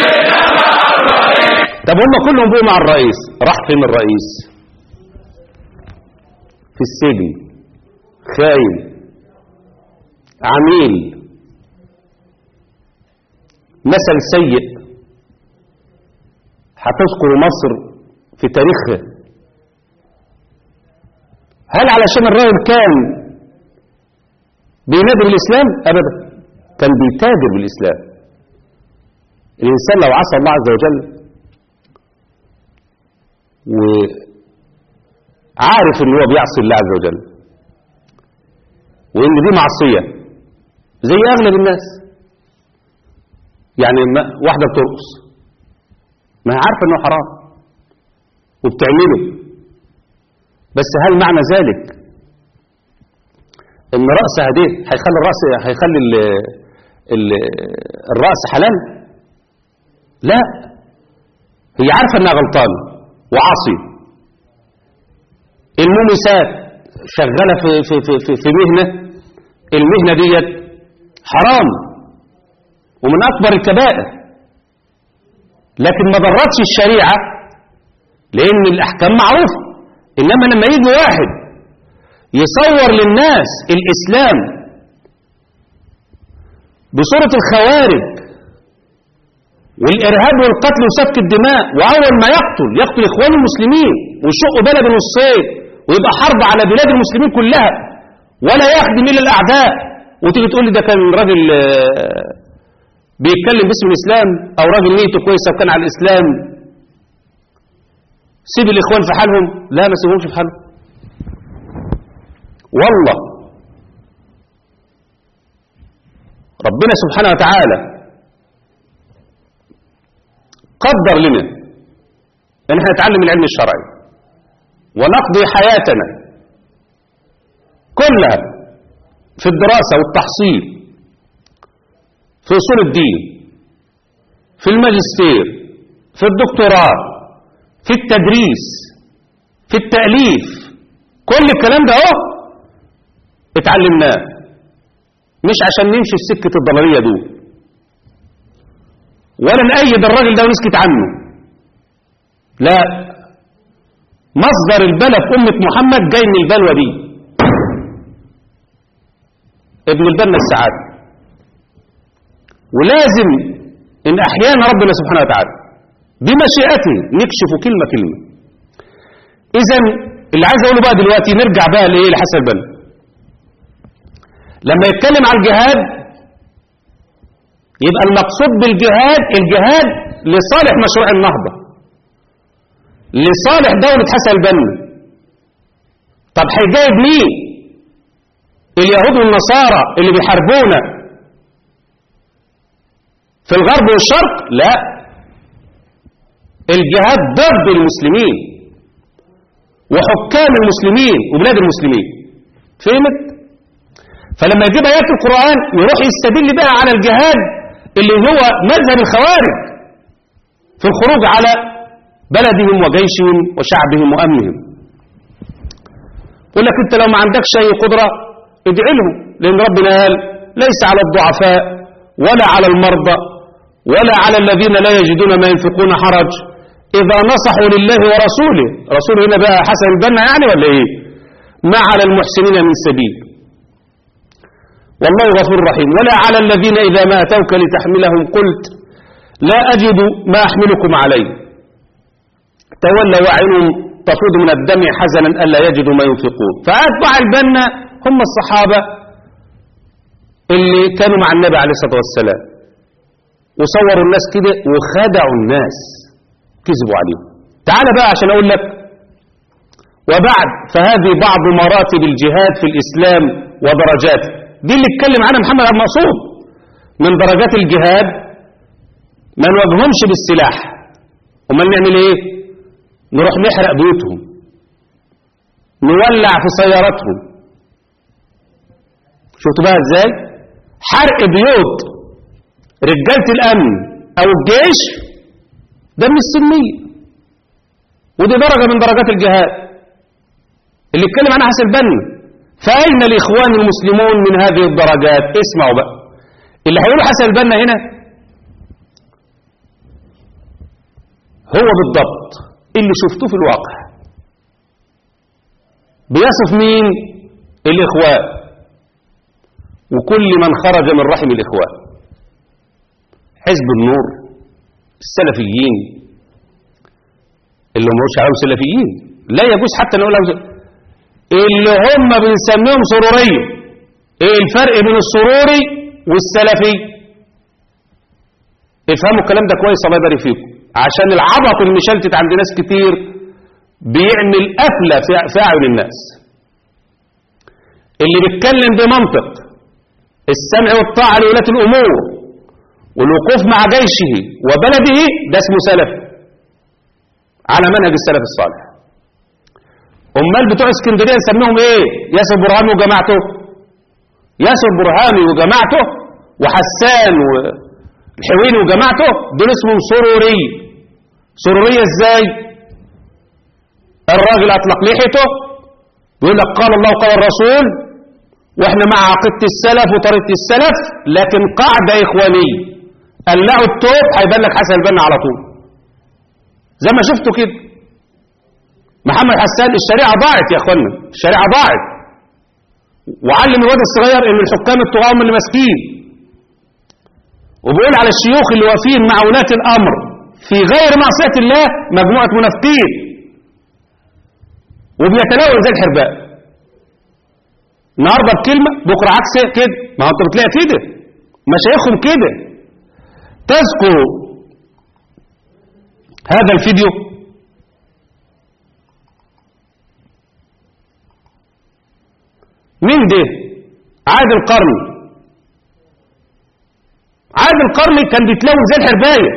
طب هم كلهم بقوا مع الرئيس راح فين الرئيس في السجن خاين عميل مثل سيء هتذكر مصر في تاريخها هل علشان الراجل كان بينادي بالإسلام أبدا كان بيتاجر بالإسلام الإنسان لو عصى الله عز وجل وعارف ان هو بيعصي الله عز وجل وان دي معصية زي اغلب الناس يعني ما واحدة بترقص ما هي عارفة انه حرام وبتعمله بس هل معنى ذلك ان رأسها دي هيخلي الرأس هيخلي ال ال الرأس حلال لا هي عارفة انها غلطانة وعاصي المومسات شغالة في, في, في, في, في مهنة المهنة ديت حرام ومن أكبر الكبائر لكن ما ضرتش الشريعة لأن الأحكام معروفة إنما لما يجي واحد يصور للناس الإسلام بصورة الخوارج والإرهاب والقتل وسفك الدماء وأول ما يقتل يقتل إخوان المسلمين ويشق بلد نصين ويبقى حرب على بلاد المسلمين كلها ولا يخدم إلا الأعداء وتيجي تقول لي ده كان راجل آه، بيتكلم باسم الإسلام أو راجل نيته كويسة وكان على الإسلام سيب الإخوان في حالهم لا ما سيبهمش في حالهم والله ربنا سبحانه وتعالى قدر لنا ان احنا نتعلم العلم الشرعي ونقضي حياتنا كلها في الدراسة والتحصيل في أصول الدين في الماجستير في الدكتوراه في التدريس في التأليف كل الكلام ده اهو اتعلمناه مش عشان نمشي في سكة الضلالية دول ولا نأيد الراجل ده ونسكت عنه لا مصدر البلى في أمة محمد جاي من البلوى دي ابن البنا السعادة ولازم إن أحيانا ربنا سبحانه وتعالى بمشيئته نكشف كلمة كلمة إذا اللي عايز أقوله بقى دلوقتي نرجع بقى لإيه لحسن البنا لما يتكلم عن الجهاد يبقى المقصود بالجهاد الجهاد لصالح مشروع النهضة لصالح دولة حسن البنا طب هيجاهد مين اليهود والنصارى اللي بيحاربونا في الغرب والشرق لا الجهاد ضد المسلمين وحكام المسلمين وبلاد المسلمين فهمت فلما يجيب آيات القرآن يروح يستدل بقى على الجهاد اللي هو مذهب الخوارج في الخروج على بلدهم وجيشهم وشعبهم وأمنهم يقول لك انت لو ما عندكش اي قدرة ادعي لهم لان ربنا قال ليس على الضعفاء ولا على المرضى ولا على الذين لا يجدون ما ينفقون حرج اذا نصحوا لله ورسوله رسوله هنا بقى حسن البنا يعني ولا ايه ما على المحسنين من سبيل والله غفور رحيم ولا على الذين إذا ما أتوك لتحملهم قلت لا أجد ما أحملكم عليه تولى وعينهم تفيض من الدم حزنا ألا يجدوا ما ينفقون فأتبع البنا هم الصحابة اللي كانوا مع النبي عليه الصلاة والسلام وصوروا الناس كده وخدعوا الناس كذبوا عليهم تعال بقى عشان أقول لك وبعد فهذه بعض مراتب الجهاد في الإسلام ودرجاته دي اللي اتكلم عنها محمد عبد المقصود من درجات الجهاد ما نواجههمش بالسلاح امال نعمل ايه نروح نحرق بيوتهم نولع في سياراتهم شفتوا بقى ازاي حرق بيوت رجالة الامن او الجيش ده من السلمية ودي درجة من درجات الجهاد اللي اتكلم عنها حسن البنا فأين الإخوان المسلمون من هذه الدرجات اسمعوا بقى اللي هيقول حسن البنا هنا هو بالضبط اللي شفتوه في الواقع بيصف مين الإخوان وكل من خرج من رحم الإخوان حزب النور السلفيين اللي هم مش عليهم سلفيين لا يجوز حتى نقول لهم اللي هم بنسميهم سرورية ايه الفرق بين السروري والسلفي افهموا الكلام ده كويس الله يبارك فيكم عشان العبط المشلتت عند ناس كتير بيعمل قفلة في في أعين الناس اللي بيتكلم بمنطق السمع والطاعة لولاة الأمور والوقوف مع جيشه وبلده ده اسمه سلف على منهج السلف الصالح امال بتوع اسكندريه نسميهم ايه ياسر برهامي وجماعته ياسر برهامي وجماعته وحسان والحويني وجماعته دول اسمهم سروري سروريه ازاي الراجل اطلق لحيته بيقول لك قال الله وقال الرسول واحنا مع عقيده السلف وطريقه السلف لكن قاعده اخوانيه قلعوا التوب هيبان لك حسن البنا على طول زي ما شفتوا كده محمد حسان الشريعة ضاعت يا اخوانا الشريعة ضاعت وعلم الواد الصغير ان الحكام الطغاة هم اللي ماسكين وبيقول على الشيوخ اللي واقفين مع ولاة الامر في غير معصية الله مجموعة منافقين وبيتناول زي الحرباء النهارده بكلمة بكرة عكس كده ما هو انت بتلاقي كده مشايخهم كده تذكر هذا الفيديو مين ده عادل قرني عادل قرني كان بيتلون زي الحربايه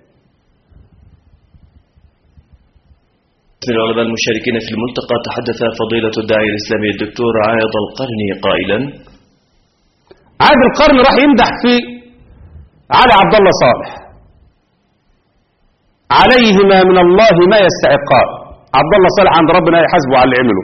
من العلماء المشاركين في الملتقى تحدث فضيلة الداعية الإسلامي الدكتور عايض القرني قائلا عادل قرني راح يمدح في علي عبد الله صالح عليهما من الله ما يستحقان عبد الله صالح عند ربنا يحاسبه على اللي عمله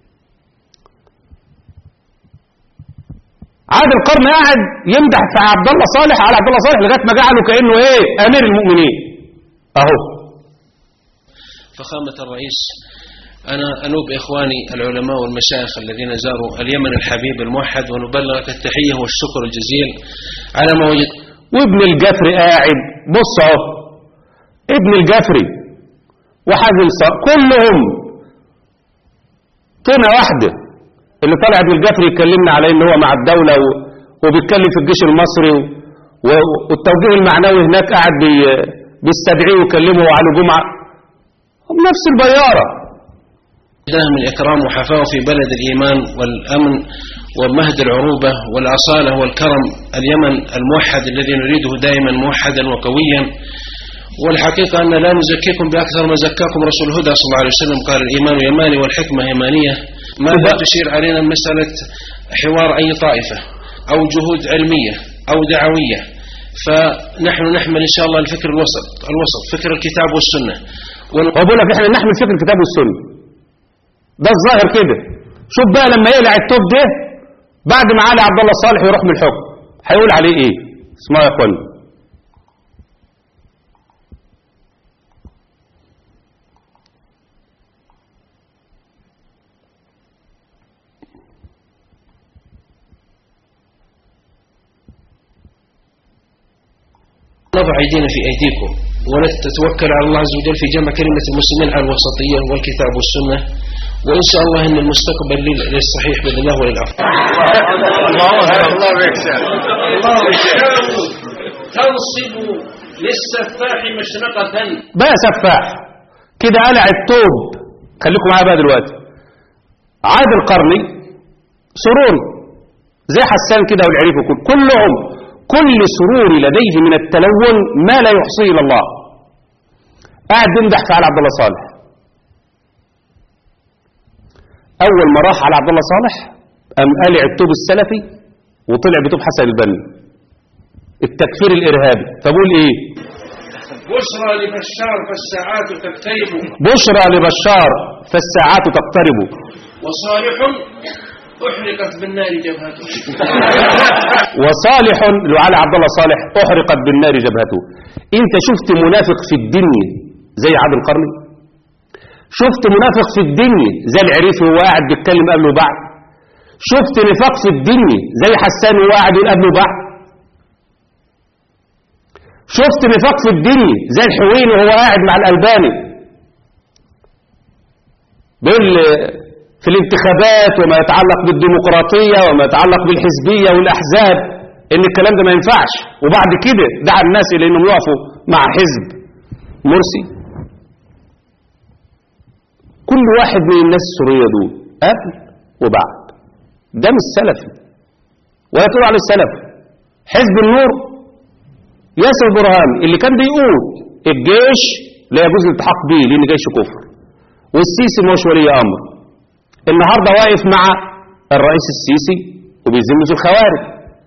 عادل القرن قاعد يمدح في عبد الله صالح على عبد الله صالح لغايه ما جعله كانه ايه امير المؤمنين اهو فخامة الرئيس أنا أنوب إخواني العلماء والمشايخ الذين زاروا اليمن الحبيب الموحد ونبلغك التحية والشكر الجزيل على ما وجد وابن الجفري قاعد بص اهو ابن الجفري وحازم صار كلهم طينة واحدة اللي طالع ابن الجفري يكلمنا عليه ان هو مع الدولة و... وبيتكلم في الجيش المصري و... و... والتوجيه المعنوي هناك قاعد بي... بيستدعيه ويكلمه على جمعة هم نفس البيارة لهم الإكرام وحفاوة في بلد الإيمان والأمن ومهد العروبة والأصالة والكرم اليمن الموحد الذي نريده دائما موحدا وقويا والحقيقة أن لا نزكيكم بأكثر ما زكاكم رسول الهدى صلى الله عليه وسلم قال الإيمان يماني والحكمة يمانية ماذا تشير علينا مسألة حوار أي طائفة أو جهود علمية أو دعوية فنحن نحمل إن شاء الله الفكر الوسط الوسط فكر الكتاب والسنة وبقول لك احنا نحمل فكر الكتاب والسنة ده الظاهر كده شوف بقى لما يقلع التوب ده بعد ما علي عبد الله صالح يروح من الحكم هيقول عليه ايه اسمعوا يا اخوانا نضع أيدينا في أيديكم ونتوكل على الله عز وجل في جمع كلمة المسلمين على الوسطية والكتاب والسنة وإن شاء الله أن المستقبل لل- للصحيح بإذن الله وللأفضل تنصب للسفاح مشنقة بقى سفاح كده قلع التوب خليكم معايا بقى دلوقتي عاد القرني سروري زي حسان كده والعريف وكل كلهم كل سرور لديه من التلون ما لا يحصيه الا الله قاعد يمدح في علي عبد الله صالح اول ما راح على عبد الله صالح قام قالع التوب السلفي وطلع بتوب حسن البنا التكفير الارهابي فبقول ايه بشرى لبشار فالساعات تقترب بشرى لبشار فالساعات تقترب وصالح أحرقت بالنار جبهته وصالح اللي هو علي عبد الله صالح احرقت بالنار جبهته انت شفت منافق في الدنيا زي عبد القرني شفت منافق في الدنيا زي العريفي وهو قاعد بيتكلم قبله وبعد شفت نفاق في الدنيا زي حسان وهو قاعد يقول قبله وبعد شفت نفاق في الدنيا زي الحويني وهو قاعد مع الألباني بيقول في الانتخابات وما يتعلق بالديمقراطية وما يتعلق بالحزبية والأحزاب إن الكلام ده ما ينفعش وبعد كده دعا الناس إلى إنهم يقفوا مع حزب مرسي كل واحد من الناس السورية دول قبل وبعد ده مش سلفي ولا تقول عليه السلف حزب النور ياسر برهان اللي كان بيقول الجيش لا يجوز الالتحاق به لان جيش كفر والسيسي مش ولي امر النهارده واقف مع الرئيس السيسي وبيذم في الخوارج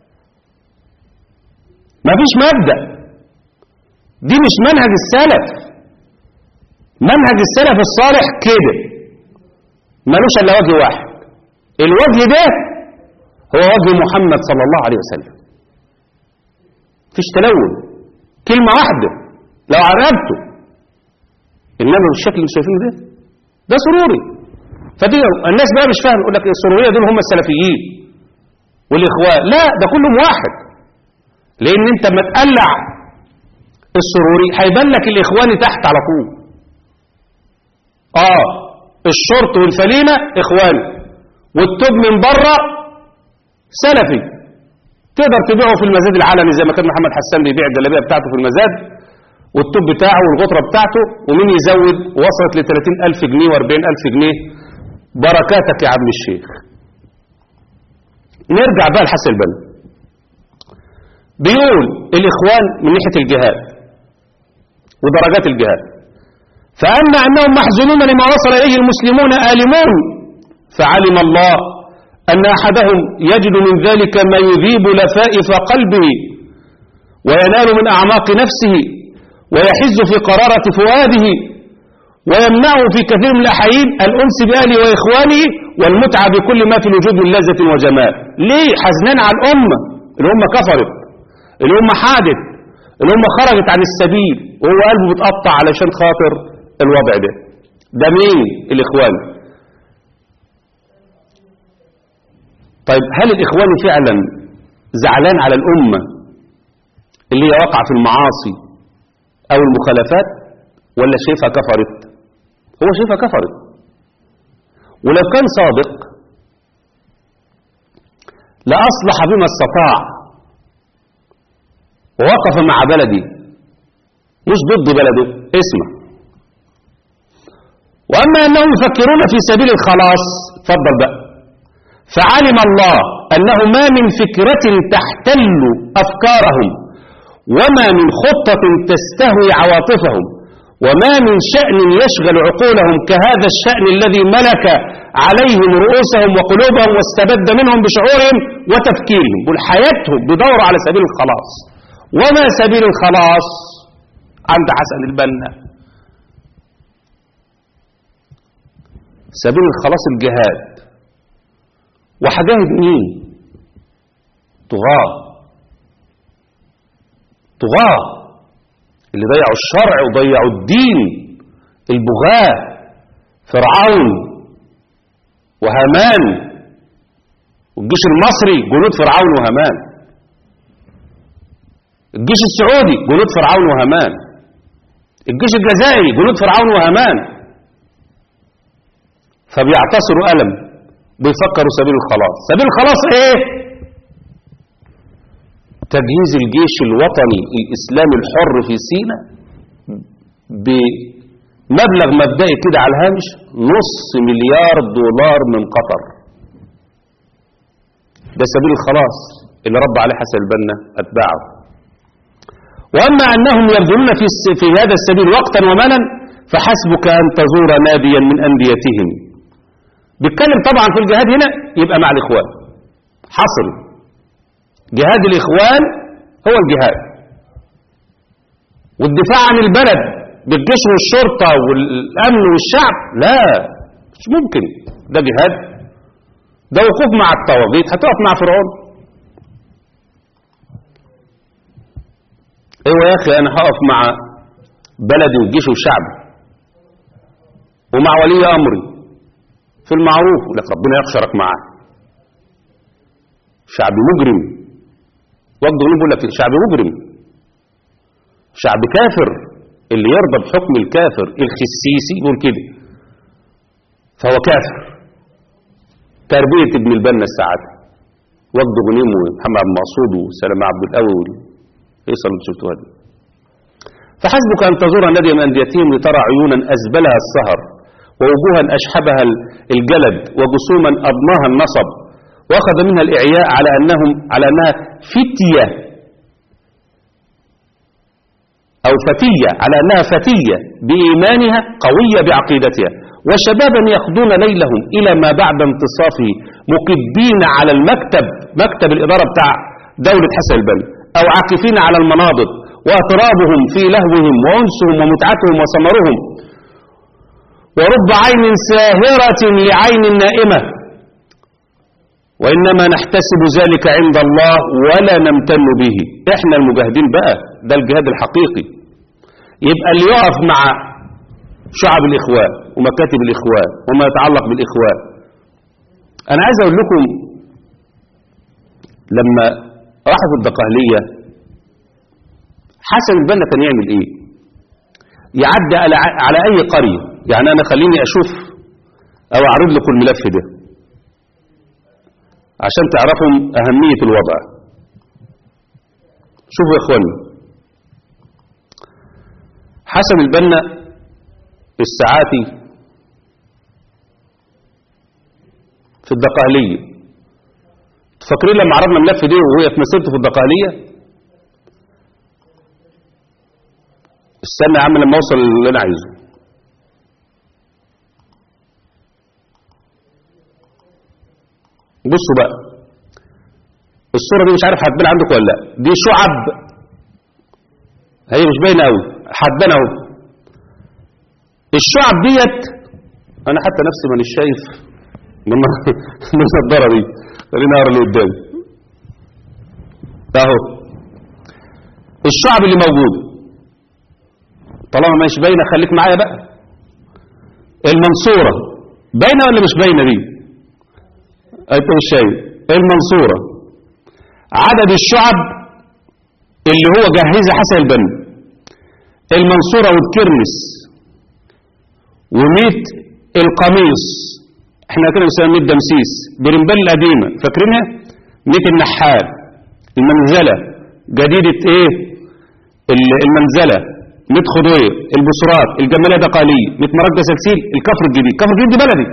مفيش مبدا دي مش منهج السلف منهج السلف الصالح كده ملوش الا وجه واحد الوجه ده هو وجه محمد صلى الله عليه وسلم مفيش تلون كلمة واحدة لو عربته إنما بالشكل اللي شايفينه ده ده سروري فدي الناس بقى مش فاهم يقول لك السرورية دول هم السلفيين والإخوان لا ده كلهم واحد لأن أنت لما تقلع السروري هيبان لك الإخواني تحت على طول آه الشرط والفلينة إخواني والتوب من بره سلفي تقدر تبيعه في المزاد العلني زي ما كان محمد حسان بيبيع الجلابيه بتاعته في المزاد والتوب بتاعه والغطره بتاعته ومين يزود وصلت ل 30000 جنيه و40000 جنيه بركاتك يا عم الشيخ نرجع بقى لحسن البنا بيقول الاخوان من ناحيه الجهاد ودرجات الجهاد فاما انهم محزونون لما وصل اليه المسلمون آلمون فعلم الله أن أحدهم يجد من ذلك ما يذيب لفائف قلبه وينال من أعماق نفسه ويحز في قرارة فؤاده ويمنعه في كثير من الأحايين الأنس بأهله وإخوانه والمتعة بكل ما في الوجود من لذة وجمال ليه حزنان على الأمة الأمة كفرت الأمة حادت الأمة خرجت عن السبيل وهو قلبه بتقطع علشان خاطر الوضع ده ده مين الإخوان طيب هل الإخوان فعلا زعلان على الأمة اللي هي واقعة في المعاصي أو المخالفات ولا شايفها كفرت هو شايفها كفرت ولو كان صادق لأصلح بما استطاع ووقف مع بلدي مش ضد بلده اسمه وأما أنهم يفكرون في سبيل الخلاص فضل بقى فعلم الله أنه ما من فكرة تحتل أفكارهم وما من خطة تستهوي عواطفهم وما من شأن يشغل عقولهم كهذا الشأن الذي ملك عليهم رؤوسهم وقلوبهم واستبد منهم بشعورهم وتفكيرهم والحياتهم بدوروا على سبيل الخلاص وما سبيل الخلاص عند حسن البنا سبيل الخلاص الجهاد وحجاهد مين طغاة طغاة اللي ضيعوا الشرع وضيعوا الدين البغاة فرعون وهامان والجيش المصري جنود فرعون وهامان الجيش السعودي جنود فرعون وهامان الجيش الجزائري جنود فرعون وهامان فبيعتصروا ألم بيفكروا سبيل الخلاص سبيل الخلاص ايه تجهيز الجيش الوطني الإسلامي الحر في سيناء بمبلغ مبدئي كده على الهامش نص مليار دولار من قطر ده سبيل الخلاص اللي رب عليه حسن البنا أتباعه وأما أنهم يبذلون في, في هذا السبيل وقتا ومالا فحسبك أن تزور ناديا من أنديتهم بيتكلم طبعا في الجهاد هنا يبقى مع الإخوان حصل جهاد الإخوان هو الجهاد والدفاع عن البلد بالجيش والشرطة والأمن والشعب لا مش ممكن ده جهاد ده وقوف مع الطواغيت هتقف مع فرعون ايوه يا اخي انا هقف مع بلدي وجيشي وشعبي ومع ولي امري في المعروف لك ربنا يخشرك معاه شعب مجرم وقت بيقول لك شعب مجرم شعب كافر اللي يرضى بحكم الكافر الخسيسي يقول كده فهو كافر تربية ابن البنا الساعات وجد غنيم ومحمد عبد المقصود وسلام عبد القوي فيصل اللي شفتوها دي فحسبك أن تزور نادي من أنديتهم لترى عيونا أزبلها السهر ووجوها أشحبها الجلد وجسوما أضناها النصب وأخذ منها الإعياء على أنهم على أنها فتية أو فتية على أنها فتية بإيمانها قوية بعقيدتها وشبابا يخضون ليلهم إلى ما بعد انتصافه مكبين على المكتب مكتب الإدارة بتاع دولة حسن البنا أو عاكفين على المناضد وأطرابهم في لهوهم وأنسهم ومتعتهم وسمرهم ورب عين ساهرة لعين نائمة وإنما نحتسب ذلك عند الله ولا نمتن به إحنا المجاهدين بقى ده الجهاد الحقيقي يبقى اللي يقف مع شعب الإخوان ومكاتب الإخوان وما يتعلق بالإخوان أنا عايز أقول لكم لما راحوا في الدقهلية حسن البنا كان يعمل إيه يعدي على, على أي قرية يعني أنا خليني أشوف أو أعرض لكم الملف ده عشان تعرفوا أهمية الوضع شوفوا يا إخواني حسن البنا الساعاتي في الدقهلية تفكرين لما عرضنا الملف ده وهي في مسيرته في الدقهلية استنى يا عم لما اوصل اللي انا عايزه بصوا بقى الصورة دي مش عارف هتبان عندكم ولا لا دي شعب هي مش باينه قوي هتبان اهو الشعب ديت انا حتى نفسي مانيش شايف من من النضاره دي خليني اقرا اللي قدامي اهو الشعب اللي موجود طالما مش باينه خليك معايا بقى المنصوره باينه ولا مش باينه دي انت مش شايف المنصوره عدد الشعب اللي هو جهزها حسن البنا المنصوره والكرمس وميت القميص احنا كده بنسميها ميت دمسيس برمبال القديمه فاكرينها ميت النحال المنزله جديده ايه المنزله ميت خضير البصرات الجماليه دقاليه ميت مرجة سلسيل الكفر الجديد كفر الجديد دي بلدي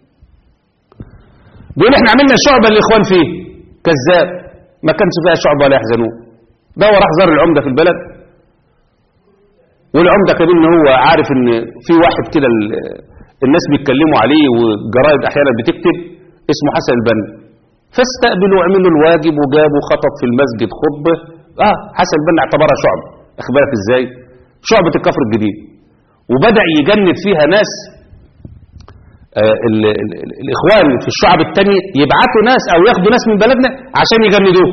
بيقول احنا عملنا شعبة الاخوان فيه كذاب ما كانش فيها شعبة ولا يحزنون ده هو راح زار العمدة في البلد والعمدة كان ان هو عارف ان في واحد كده الناس بيتكلموا عليه والجرايد احيانا بتكتب اسمه حسن البنا فاستقبلوا وعملوا الواجب وجابوا خطب في المسجد خطبه اه حسن البنا اعتبرها شعبة اخبارك ازاي شعبة الكفر الجديد وبدأ يجند فيها ناس آه ال ال ال الإخوان في الشعب التانية يبعتوا ناس أو ياخدوا ناس من بلدنا عشان يجندوه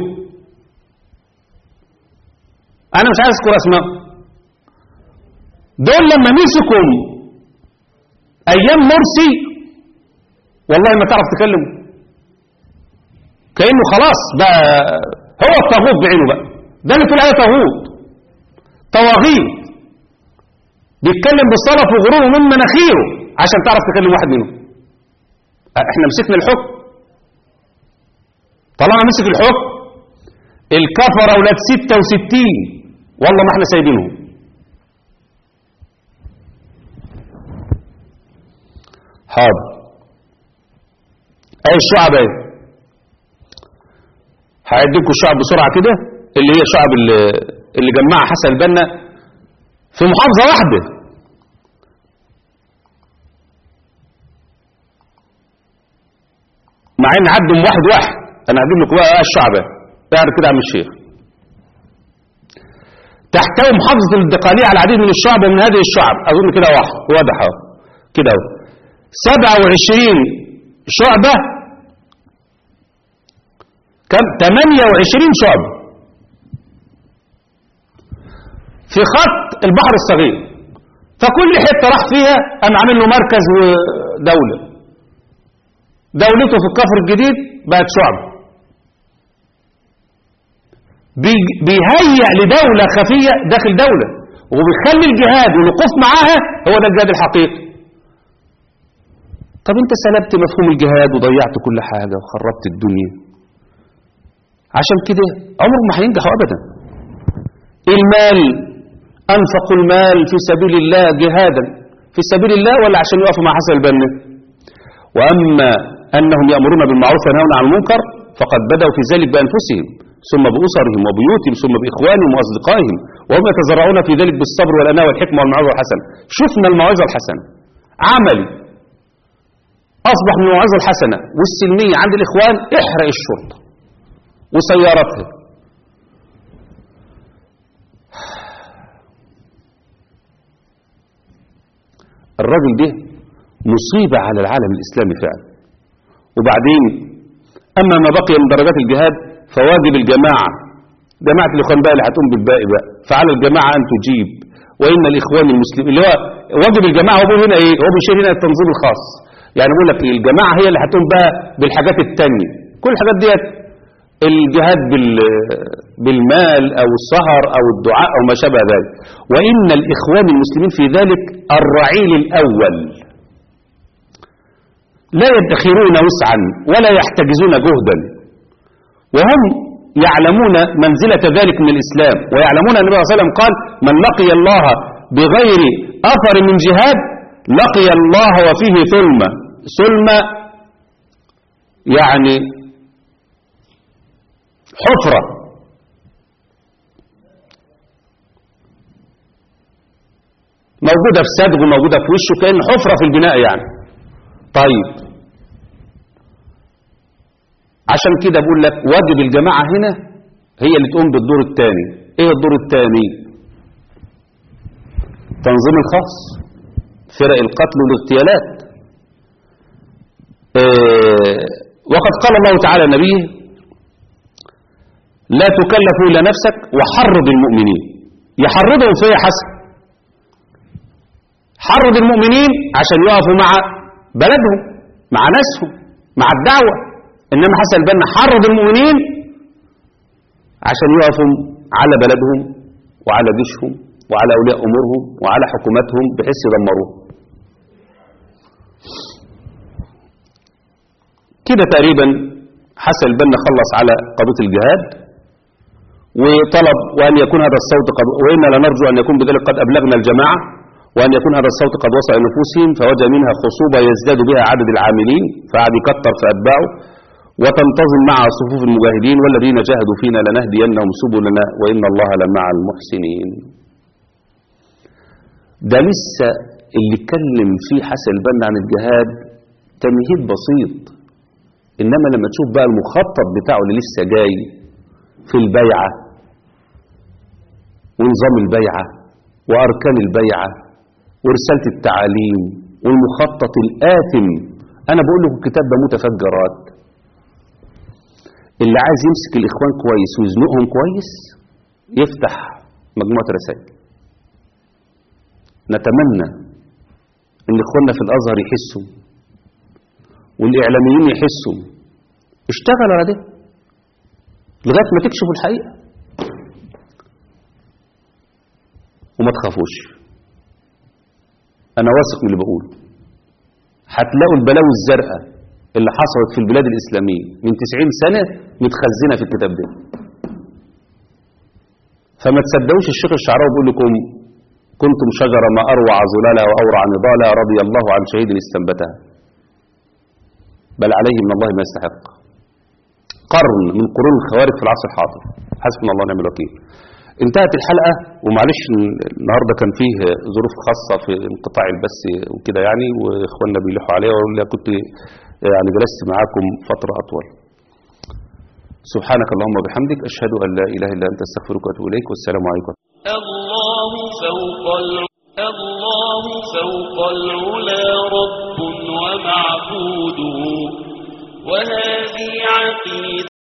أنا مش عايز أذكر أسماء دول لما مسكوا أيام مرسي والله ما تعرف تكلم كأنه خلاص بقى هو الطاغوت بعينه بقى ده اللي تقول عليه طاغوت طواغيت بيتكلم بالصلف وغروره من مناخيره عشان تعرف تكلم واحد منهم احنا مسكنا الحكم طالما مسك الحكم الكفر اولاد 66 والله ما احنا سايبينهم حاضر اي الشعب ايه هعدلكم الشعب بسرعه كده اللي هي شعب اللي, اللي جمعها حسن البنا في محافظه واحده مع ان عدهم واحد واحد انا هجيب لكم بقى الشعب اعرف كده عم الشيخ تحتوي محافظة الدقالية على العديد من الشعب ومن هذه الشعب اظن كده واحد واضح اهو كده اهو 27 شعبة كم 28 شعبة في خط البحر الصغير فكل حتة راح فيها قام عامل له مركز ودولة دولته في الكفر الجديد بقت شعبة بي- بيهيئ لدولة خفية داخل دولة وبيخلي الجهاد والوقوف معاها هو ده الجهاد الحقيقي طب انت سلبت مفهوم الجهاد وضيعت كل حاجة وخربت الدنيا عشان كده عمرك ما هينجحوا ابدا المال انفقوا المال في سبيل الله جهادا في سبيل الله ولا عشان يقفوا مع حسن البنا واما انهم يامرون بالمعروف وينهون عن المنكر فقد بداوا في ذلك بانفسهم ثم باسرهم وبيوتهم ثم باخوانهم واصدقائهم وهم يتزرعون في ذلك بالصبر والاناه والحكمه والموعظه الحسنه شفنا الموعظه الحسنه عملي اصبح من الموعظه الحسنه والسلميه عند الاخوان احرق الشرطه وسيارتها الراجل ده مصيبة على العالم الإسلامي فعلا وبعدين أما ما بقي من درجات الجهاد فواجب الجماعة جماعة الإخوان بقى اللي هتقوم بالباقي بقى فعلى الجماعة أن تجيب وإن الإخوان المسلمين اللي هو واجب الجماعة هو بيقول هنا إيه هو بيشير هنا التنظيم الخاص يعني بيقول لك إيه الجماعة هي اللي هتقوم بقى بالحاجات التانية كل الحاجات ديت الجهاد بال- بالمال أو السهر أو الدعاء أو ما شابه ذلك وإن الإخوان المسلمين في ذلك الرعيل الأول لا يدخرون وسعا ولا يحتجزون جهدا وهم يعلمون منزلة ذلك من الإسلام ويعلمون أن النبي صلى الله عليه وسلم قال من لقي الله بغير أثر من جهاد لقي الله وفيه ثلمة ثلمة يعني حفرة موجودة في صدغ وموجودة في وشه كأن حفرة في البناء يعني طيب عشان كده بقول لك واجب الجماعة هنا هي اللي تقوم بالدور الثاني ايه الدور الثاني تنظيم الخاص فرق القتل والاغتيالات آه وقد قال الله تعالى نبيه لا تكلف إلا نفسك وحرض المؤمنين يحرضهم في حسن حرض المؤمنين عشان يقفوا مع بلدهم مع ناسهم مع الدعوة إنما حسن البنا حرض المؤمنين عشان يقفوا على بلدهم وعلى جيشهم وعلى أولياء أمورهم وعلى حكومتهم بحيث يدمروهم كده تقريبا حسن البنا خلص على قضية الجهاد وطلب وأن يكون هذا الصوت قد وإنا لنرجو أن يكون بذلك قد أبلغنا الجماعة وأن يكون هذا الصوت قد وصل إلى نفوسهم فوجد منها خصوبة يزداد بها عدد العاملين فقعد يكتر في أتباعه وتنتظم مع صفوف المجاهدين والذين جاهدوا فينا لنهدينهم سبلنا وإن الله لمع المحسنين ده لسه اللي اتكلم فيه حسن البنا عن الجهاد تمهيد بسيط إنما لما تشوف بقى المخطط بتاعه اللي لسه جاي في البيعة ونظام البيعة وأركان البيعة ورسالة التعاليم والمخطط الآثم أنا بقول لكم الكتاب ده متفجرات اللي عايز يمسك الإخوان كويس ويزنقهم كويس يفتح مجموعة رسائل نتمنى ان اخواننا في الازهر يحسوا والاعلاميين يحسوا اشتغلوا على ده لغايه ما تكشفوا الحقيقه وما تخافوش انا واثق من اللي بقوله هتلاقوا البلاوي الزرقاء اللي حصلت في البلاد الاسلاميه من 90 سنه متخزنه في الكتاب ده فما تصدقوش الشيخ الشعراوي بيقول لكم كنتم شجرة ما أروع ظلالها وأورع نضالها رضي الله عن شهيد استنبتها بل عليه من الله ما يستحق قرن من قرون الخوارج في العصر الحاضر حسبنا الله ونعم الوكيل انتهت الحلقة ومعلش النهاردة كان فيه ظروف خاصة في انقطاع البث وكده يعني واخواننا بيلحوا عليها ويقول لي كنت يعني جلست معاكم فترة أطول سبحانك اللهم وبحمدك أشهد أن لا إله إلا أنت استغفرك وأتوب إليك والسلام عليكم الله فوق الع... الله فوق العلا رب ومعبود وهذه عقيدة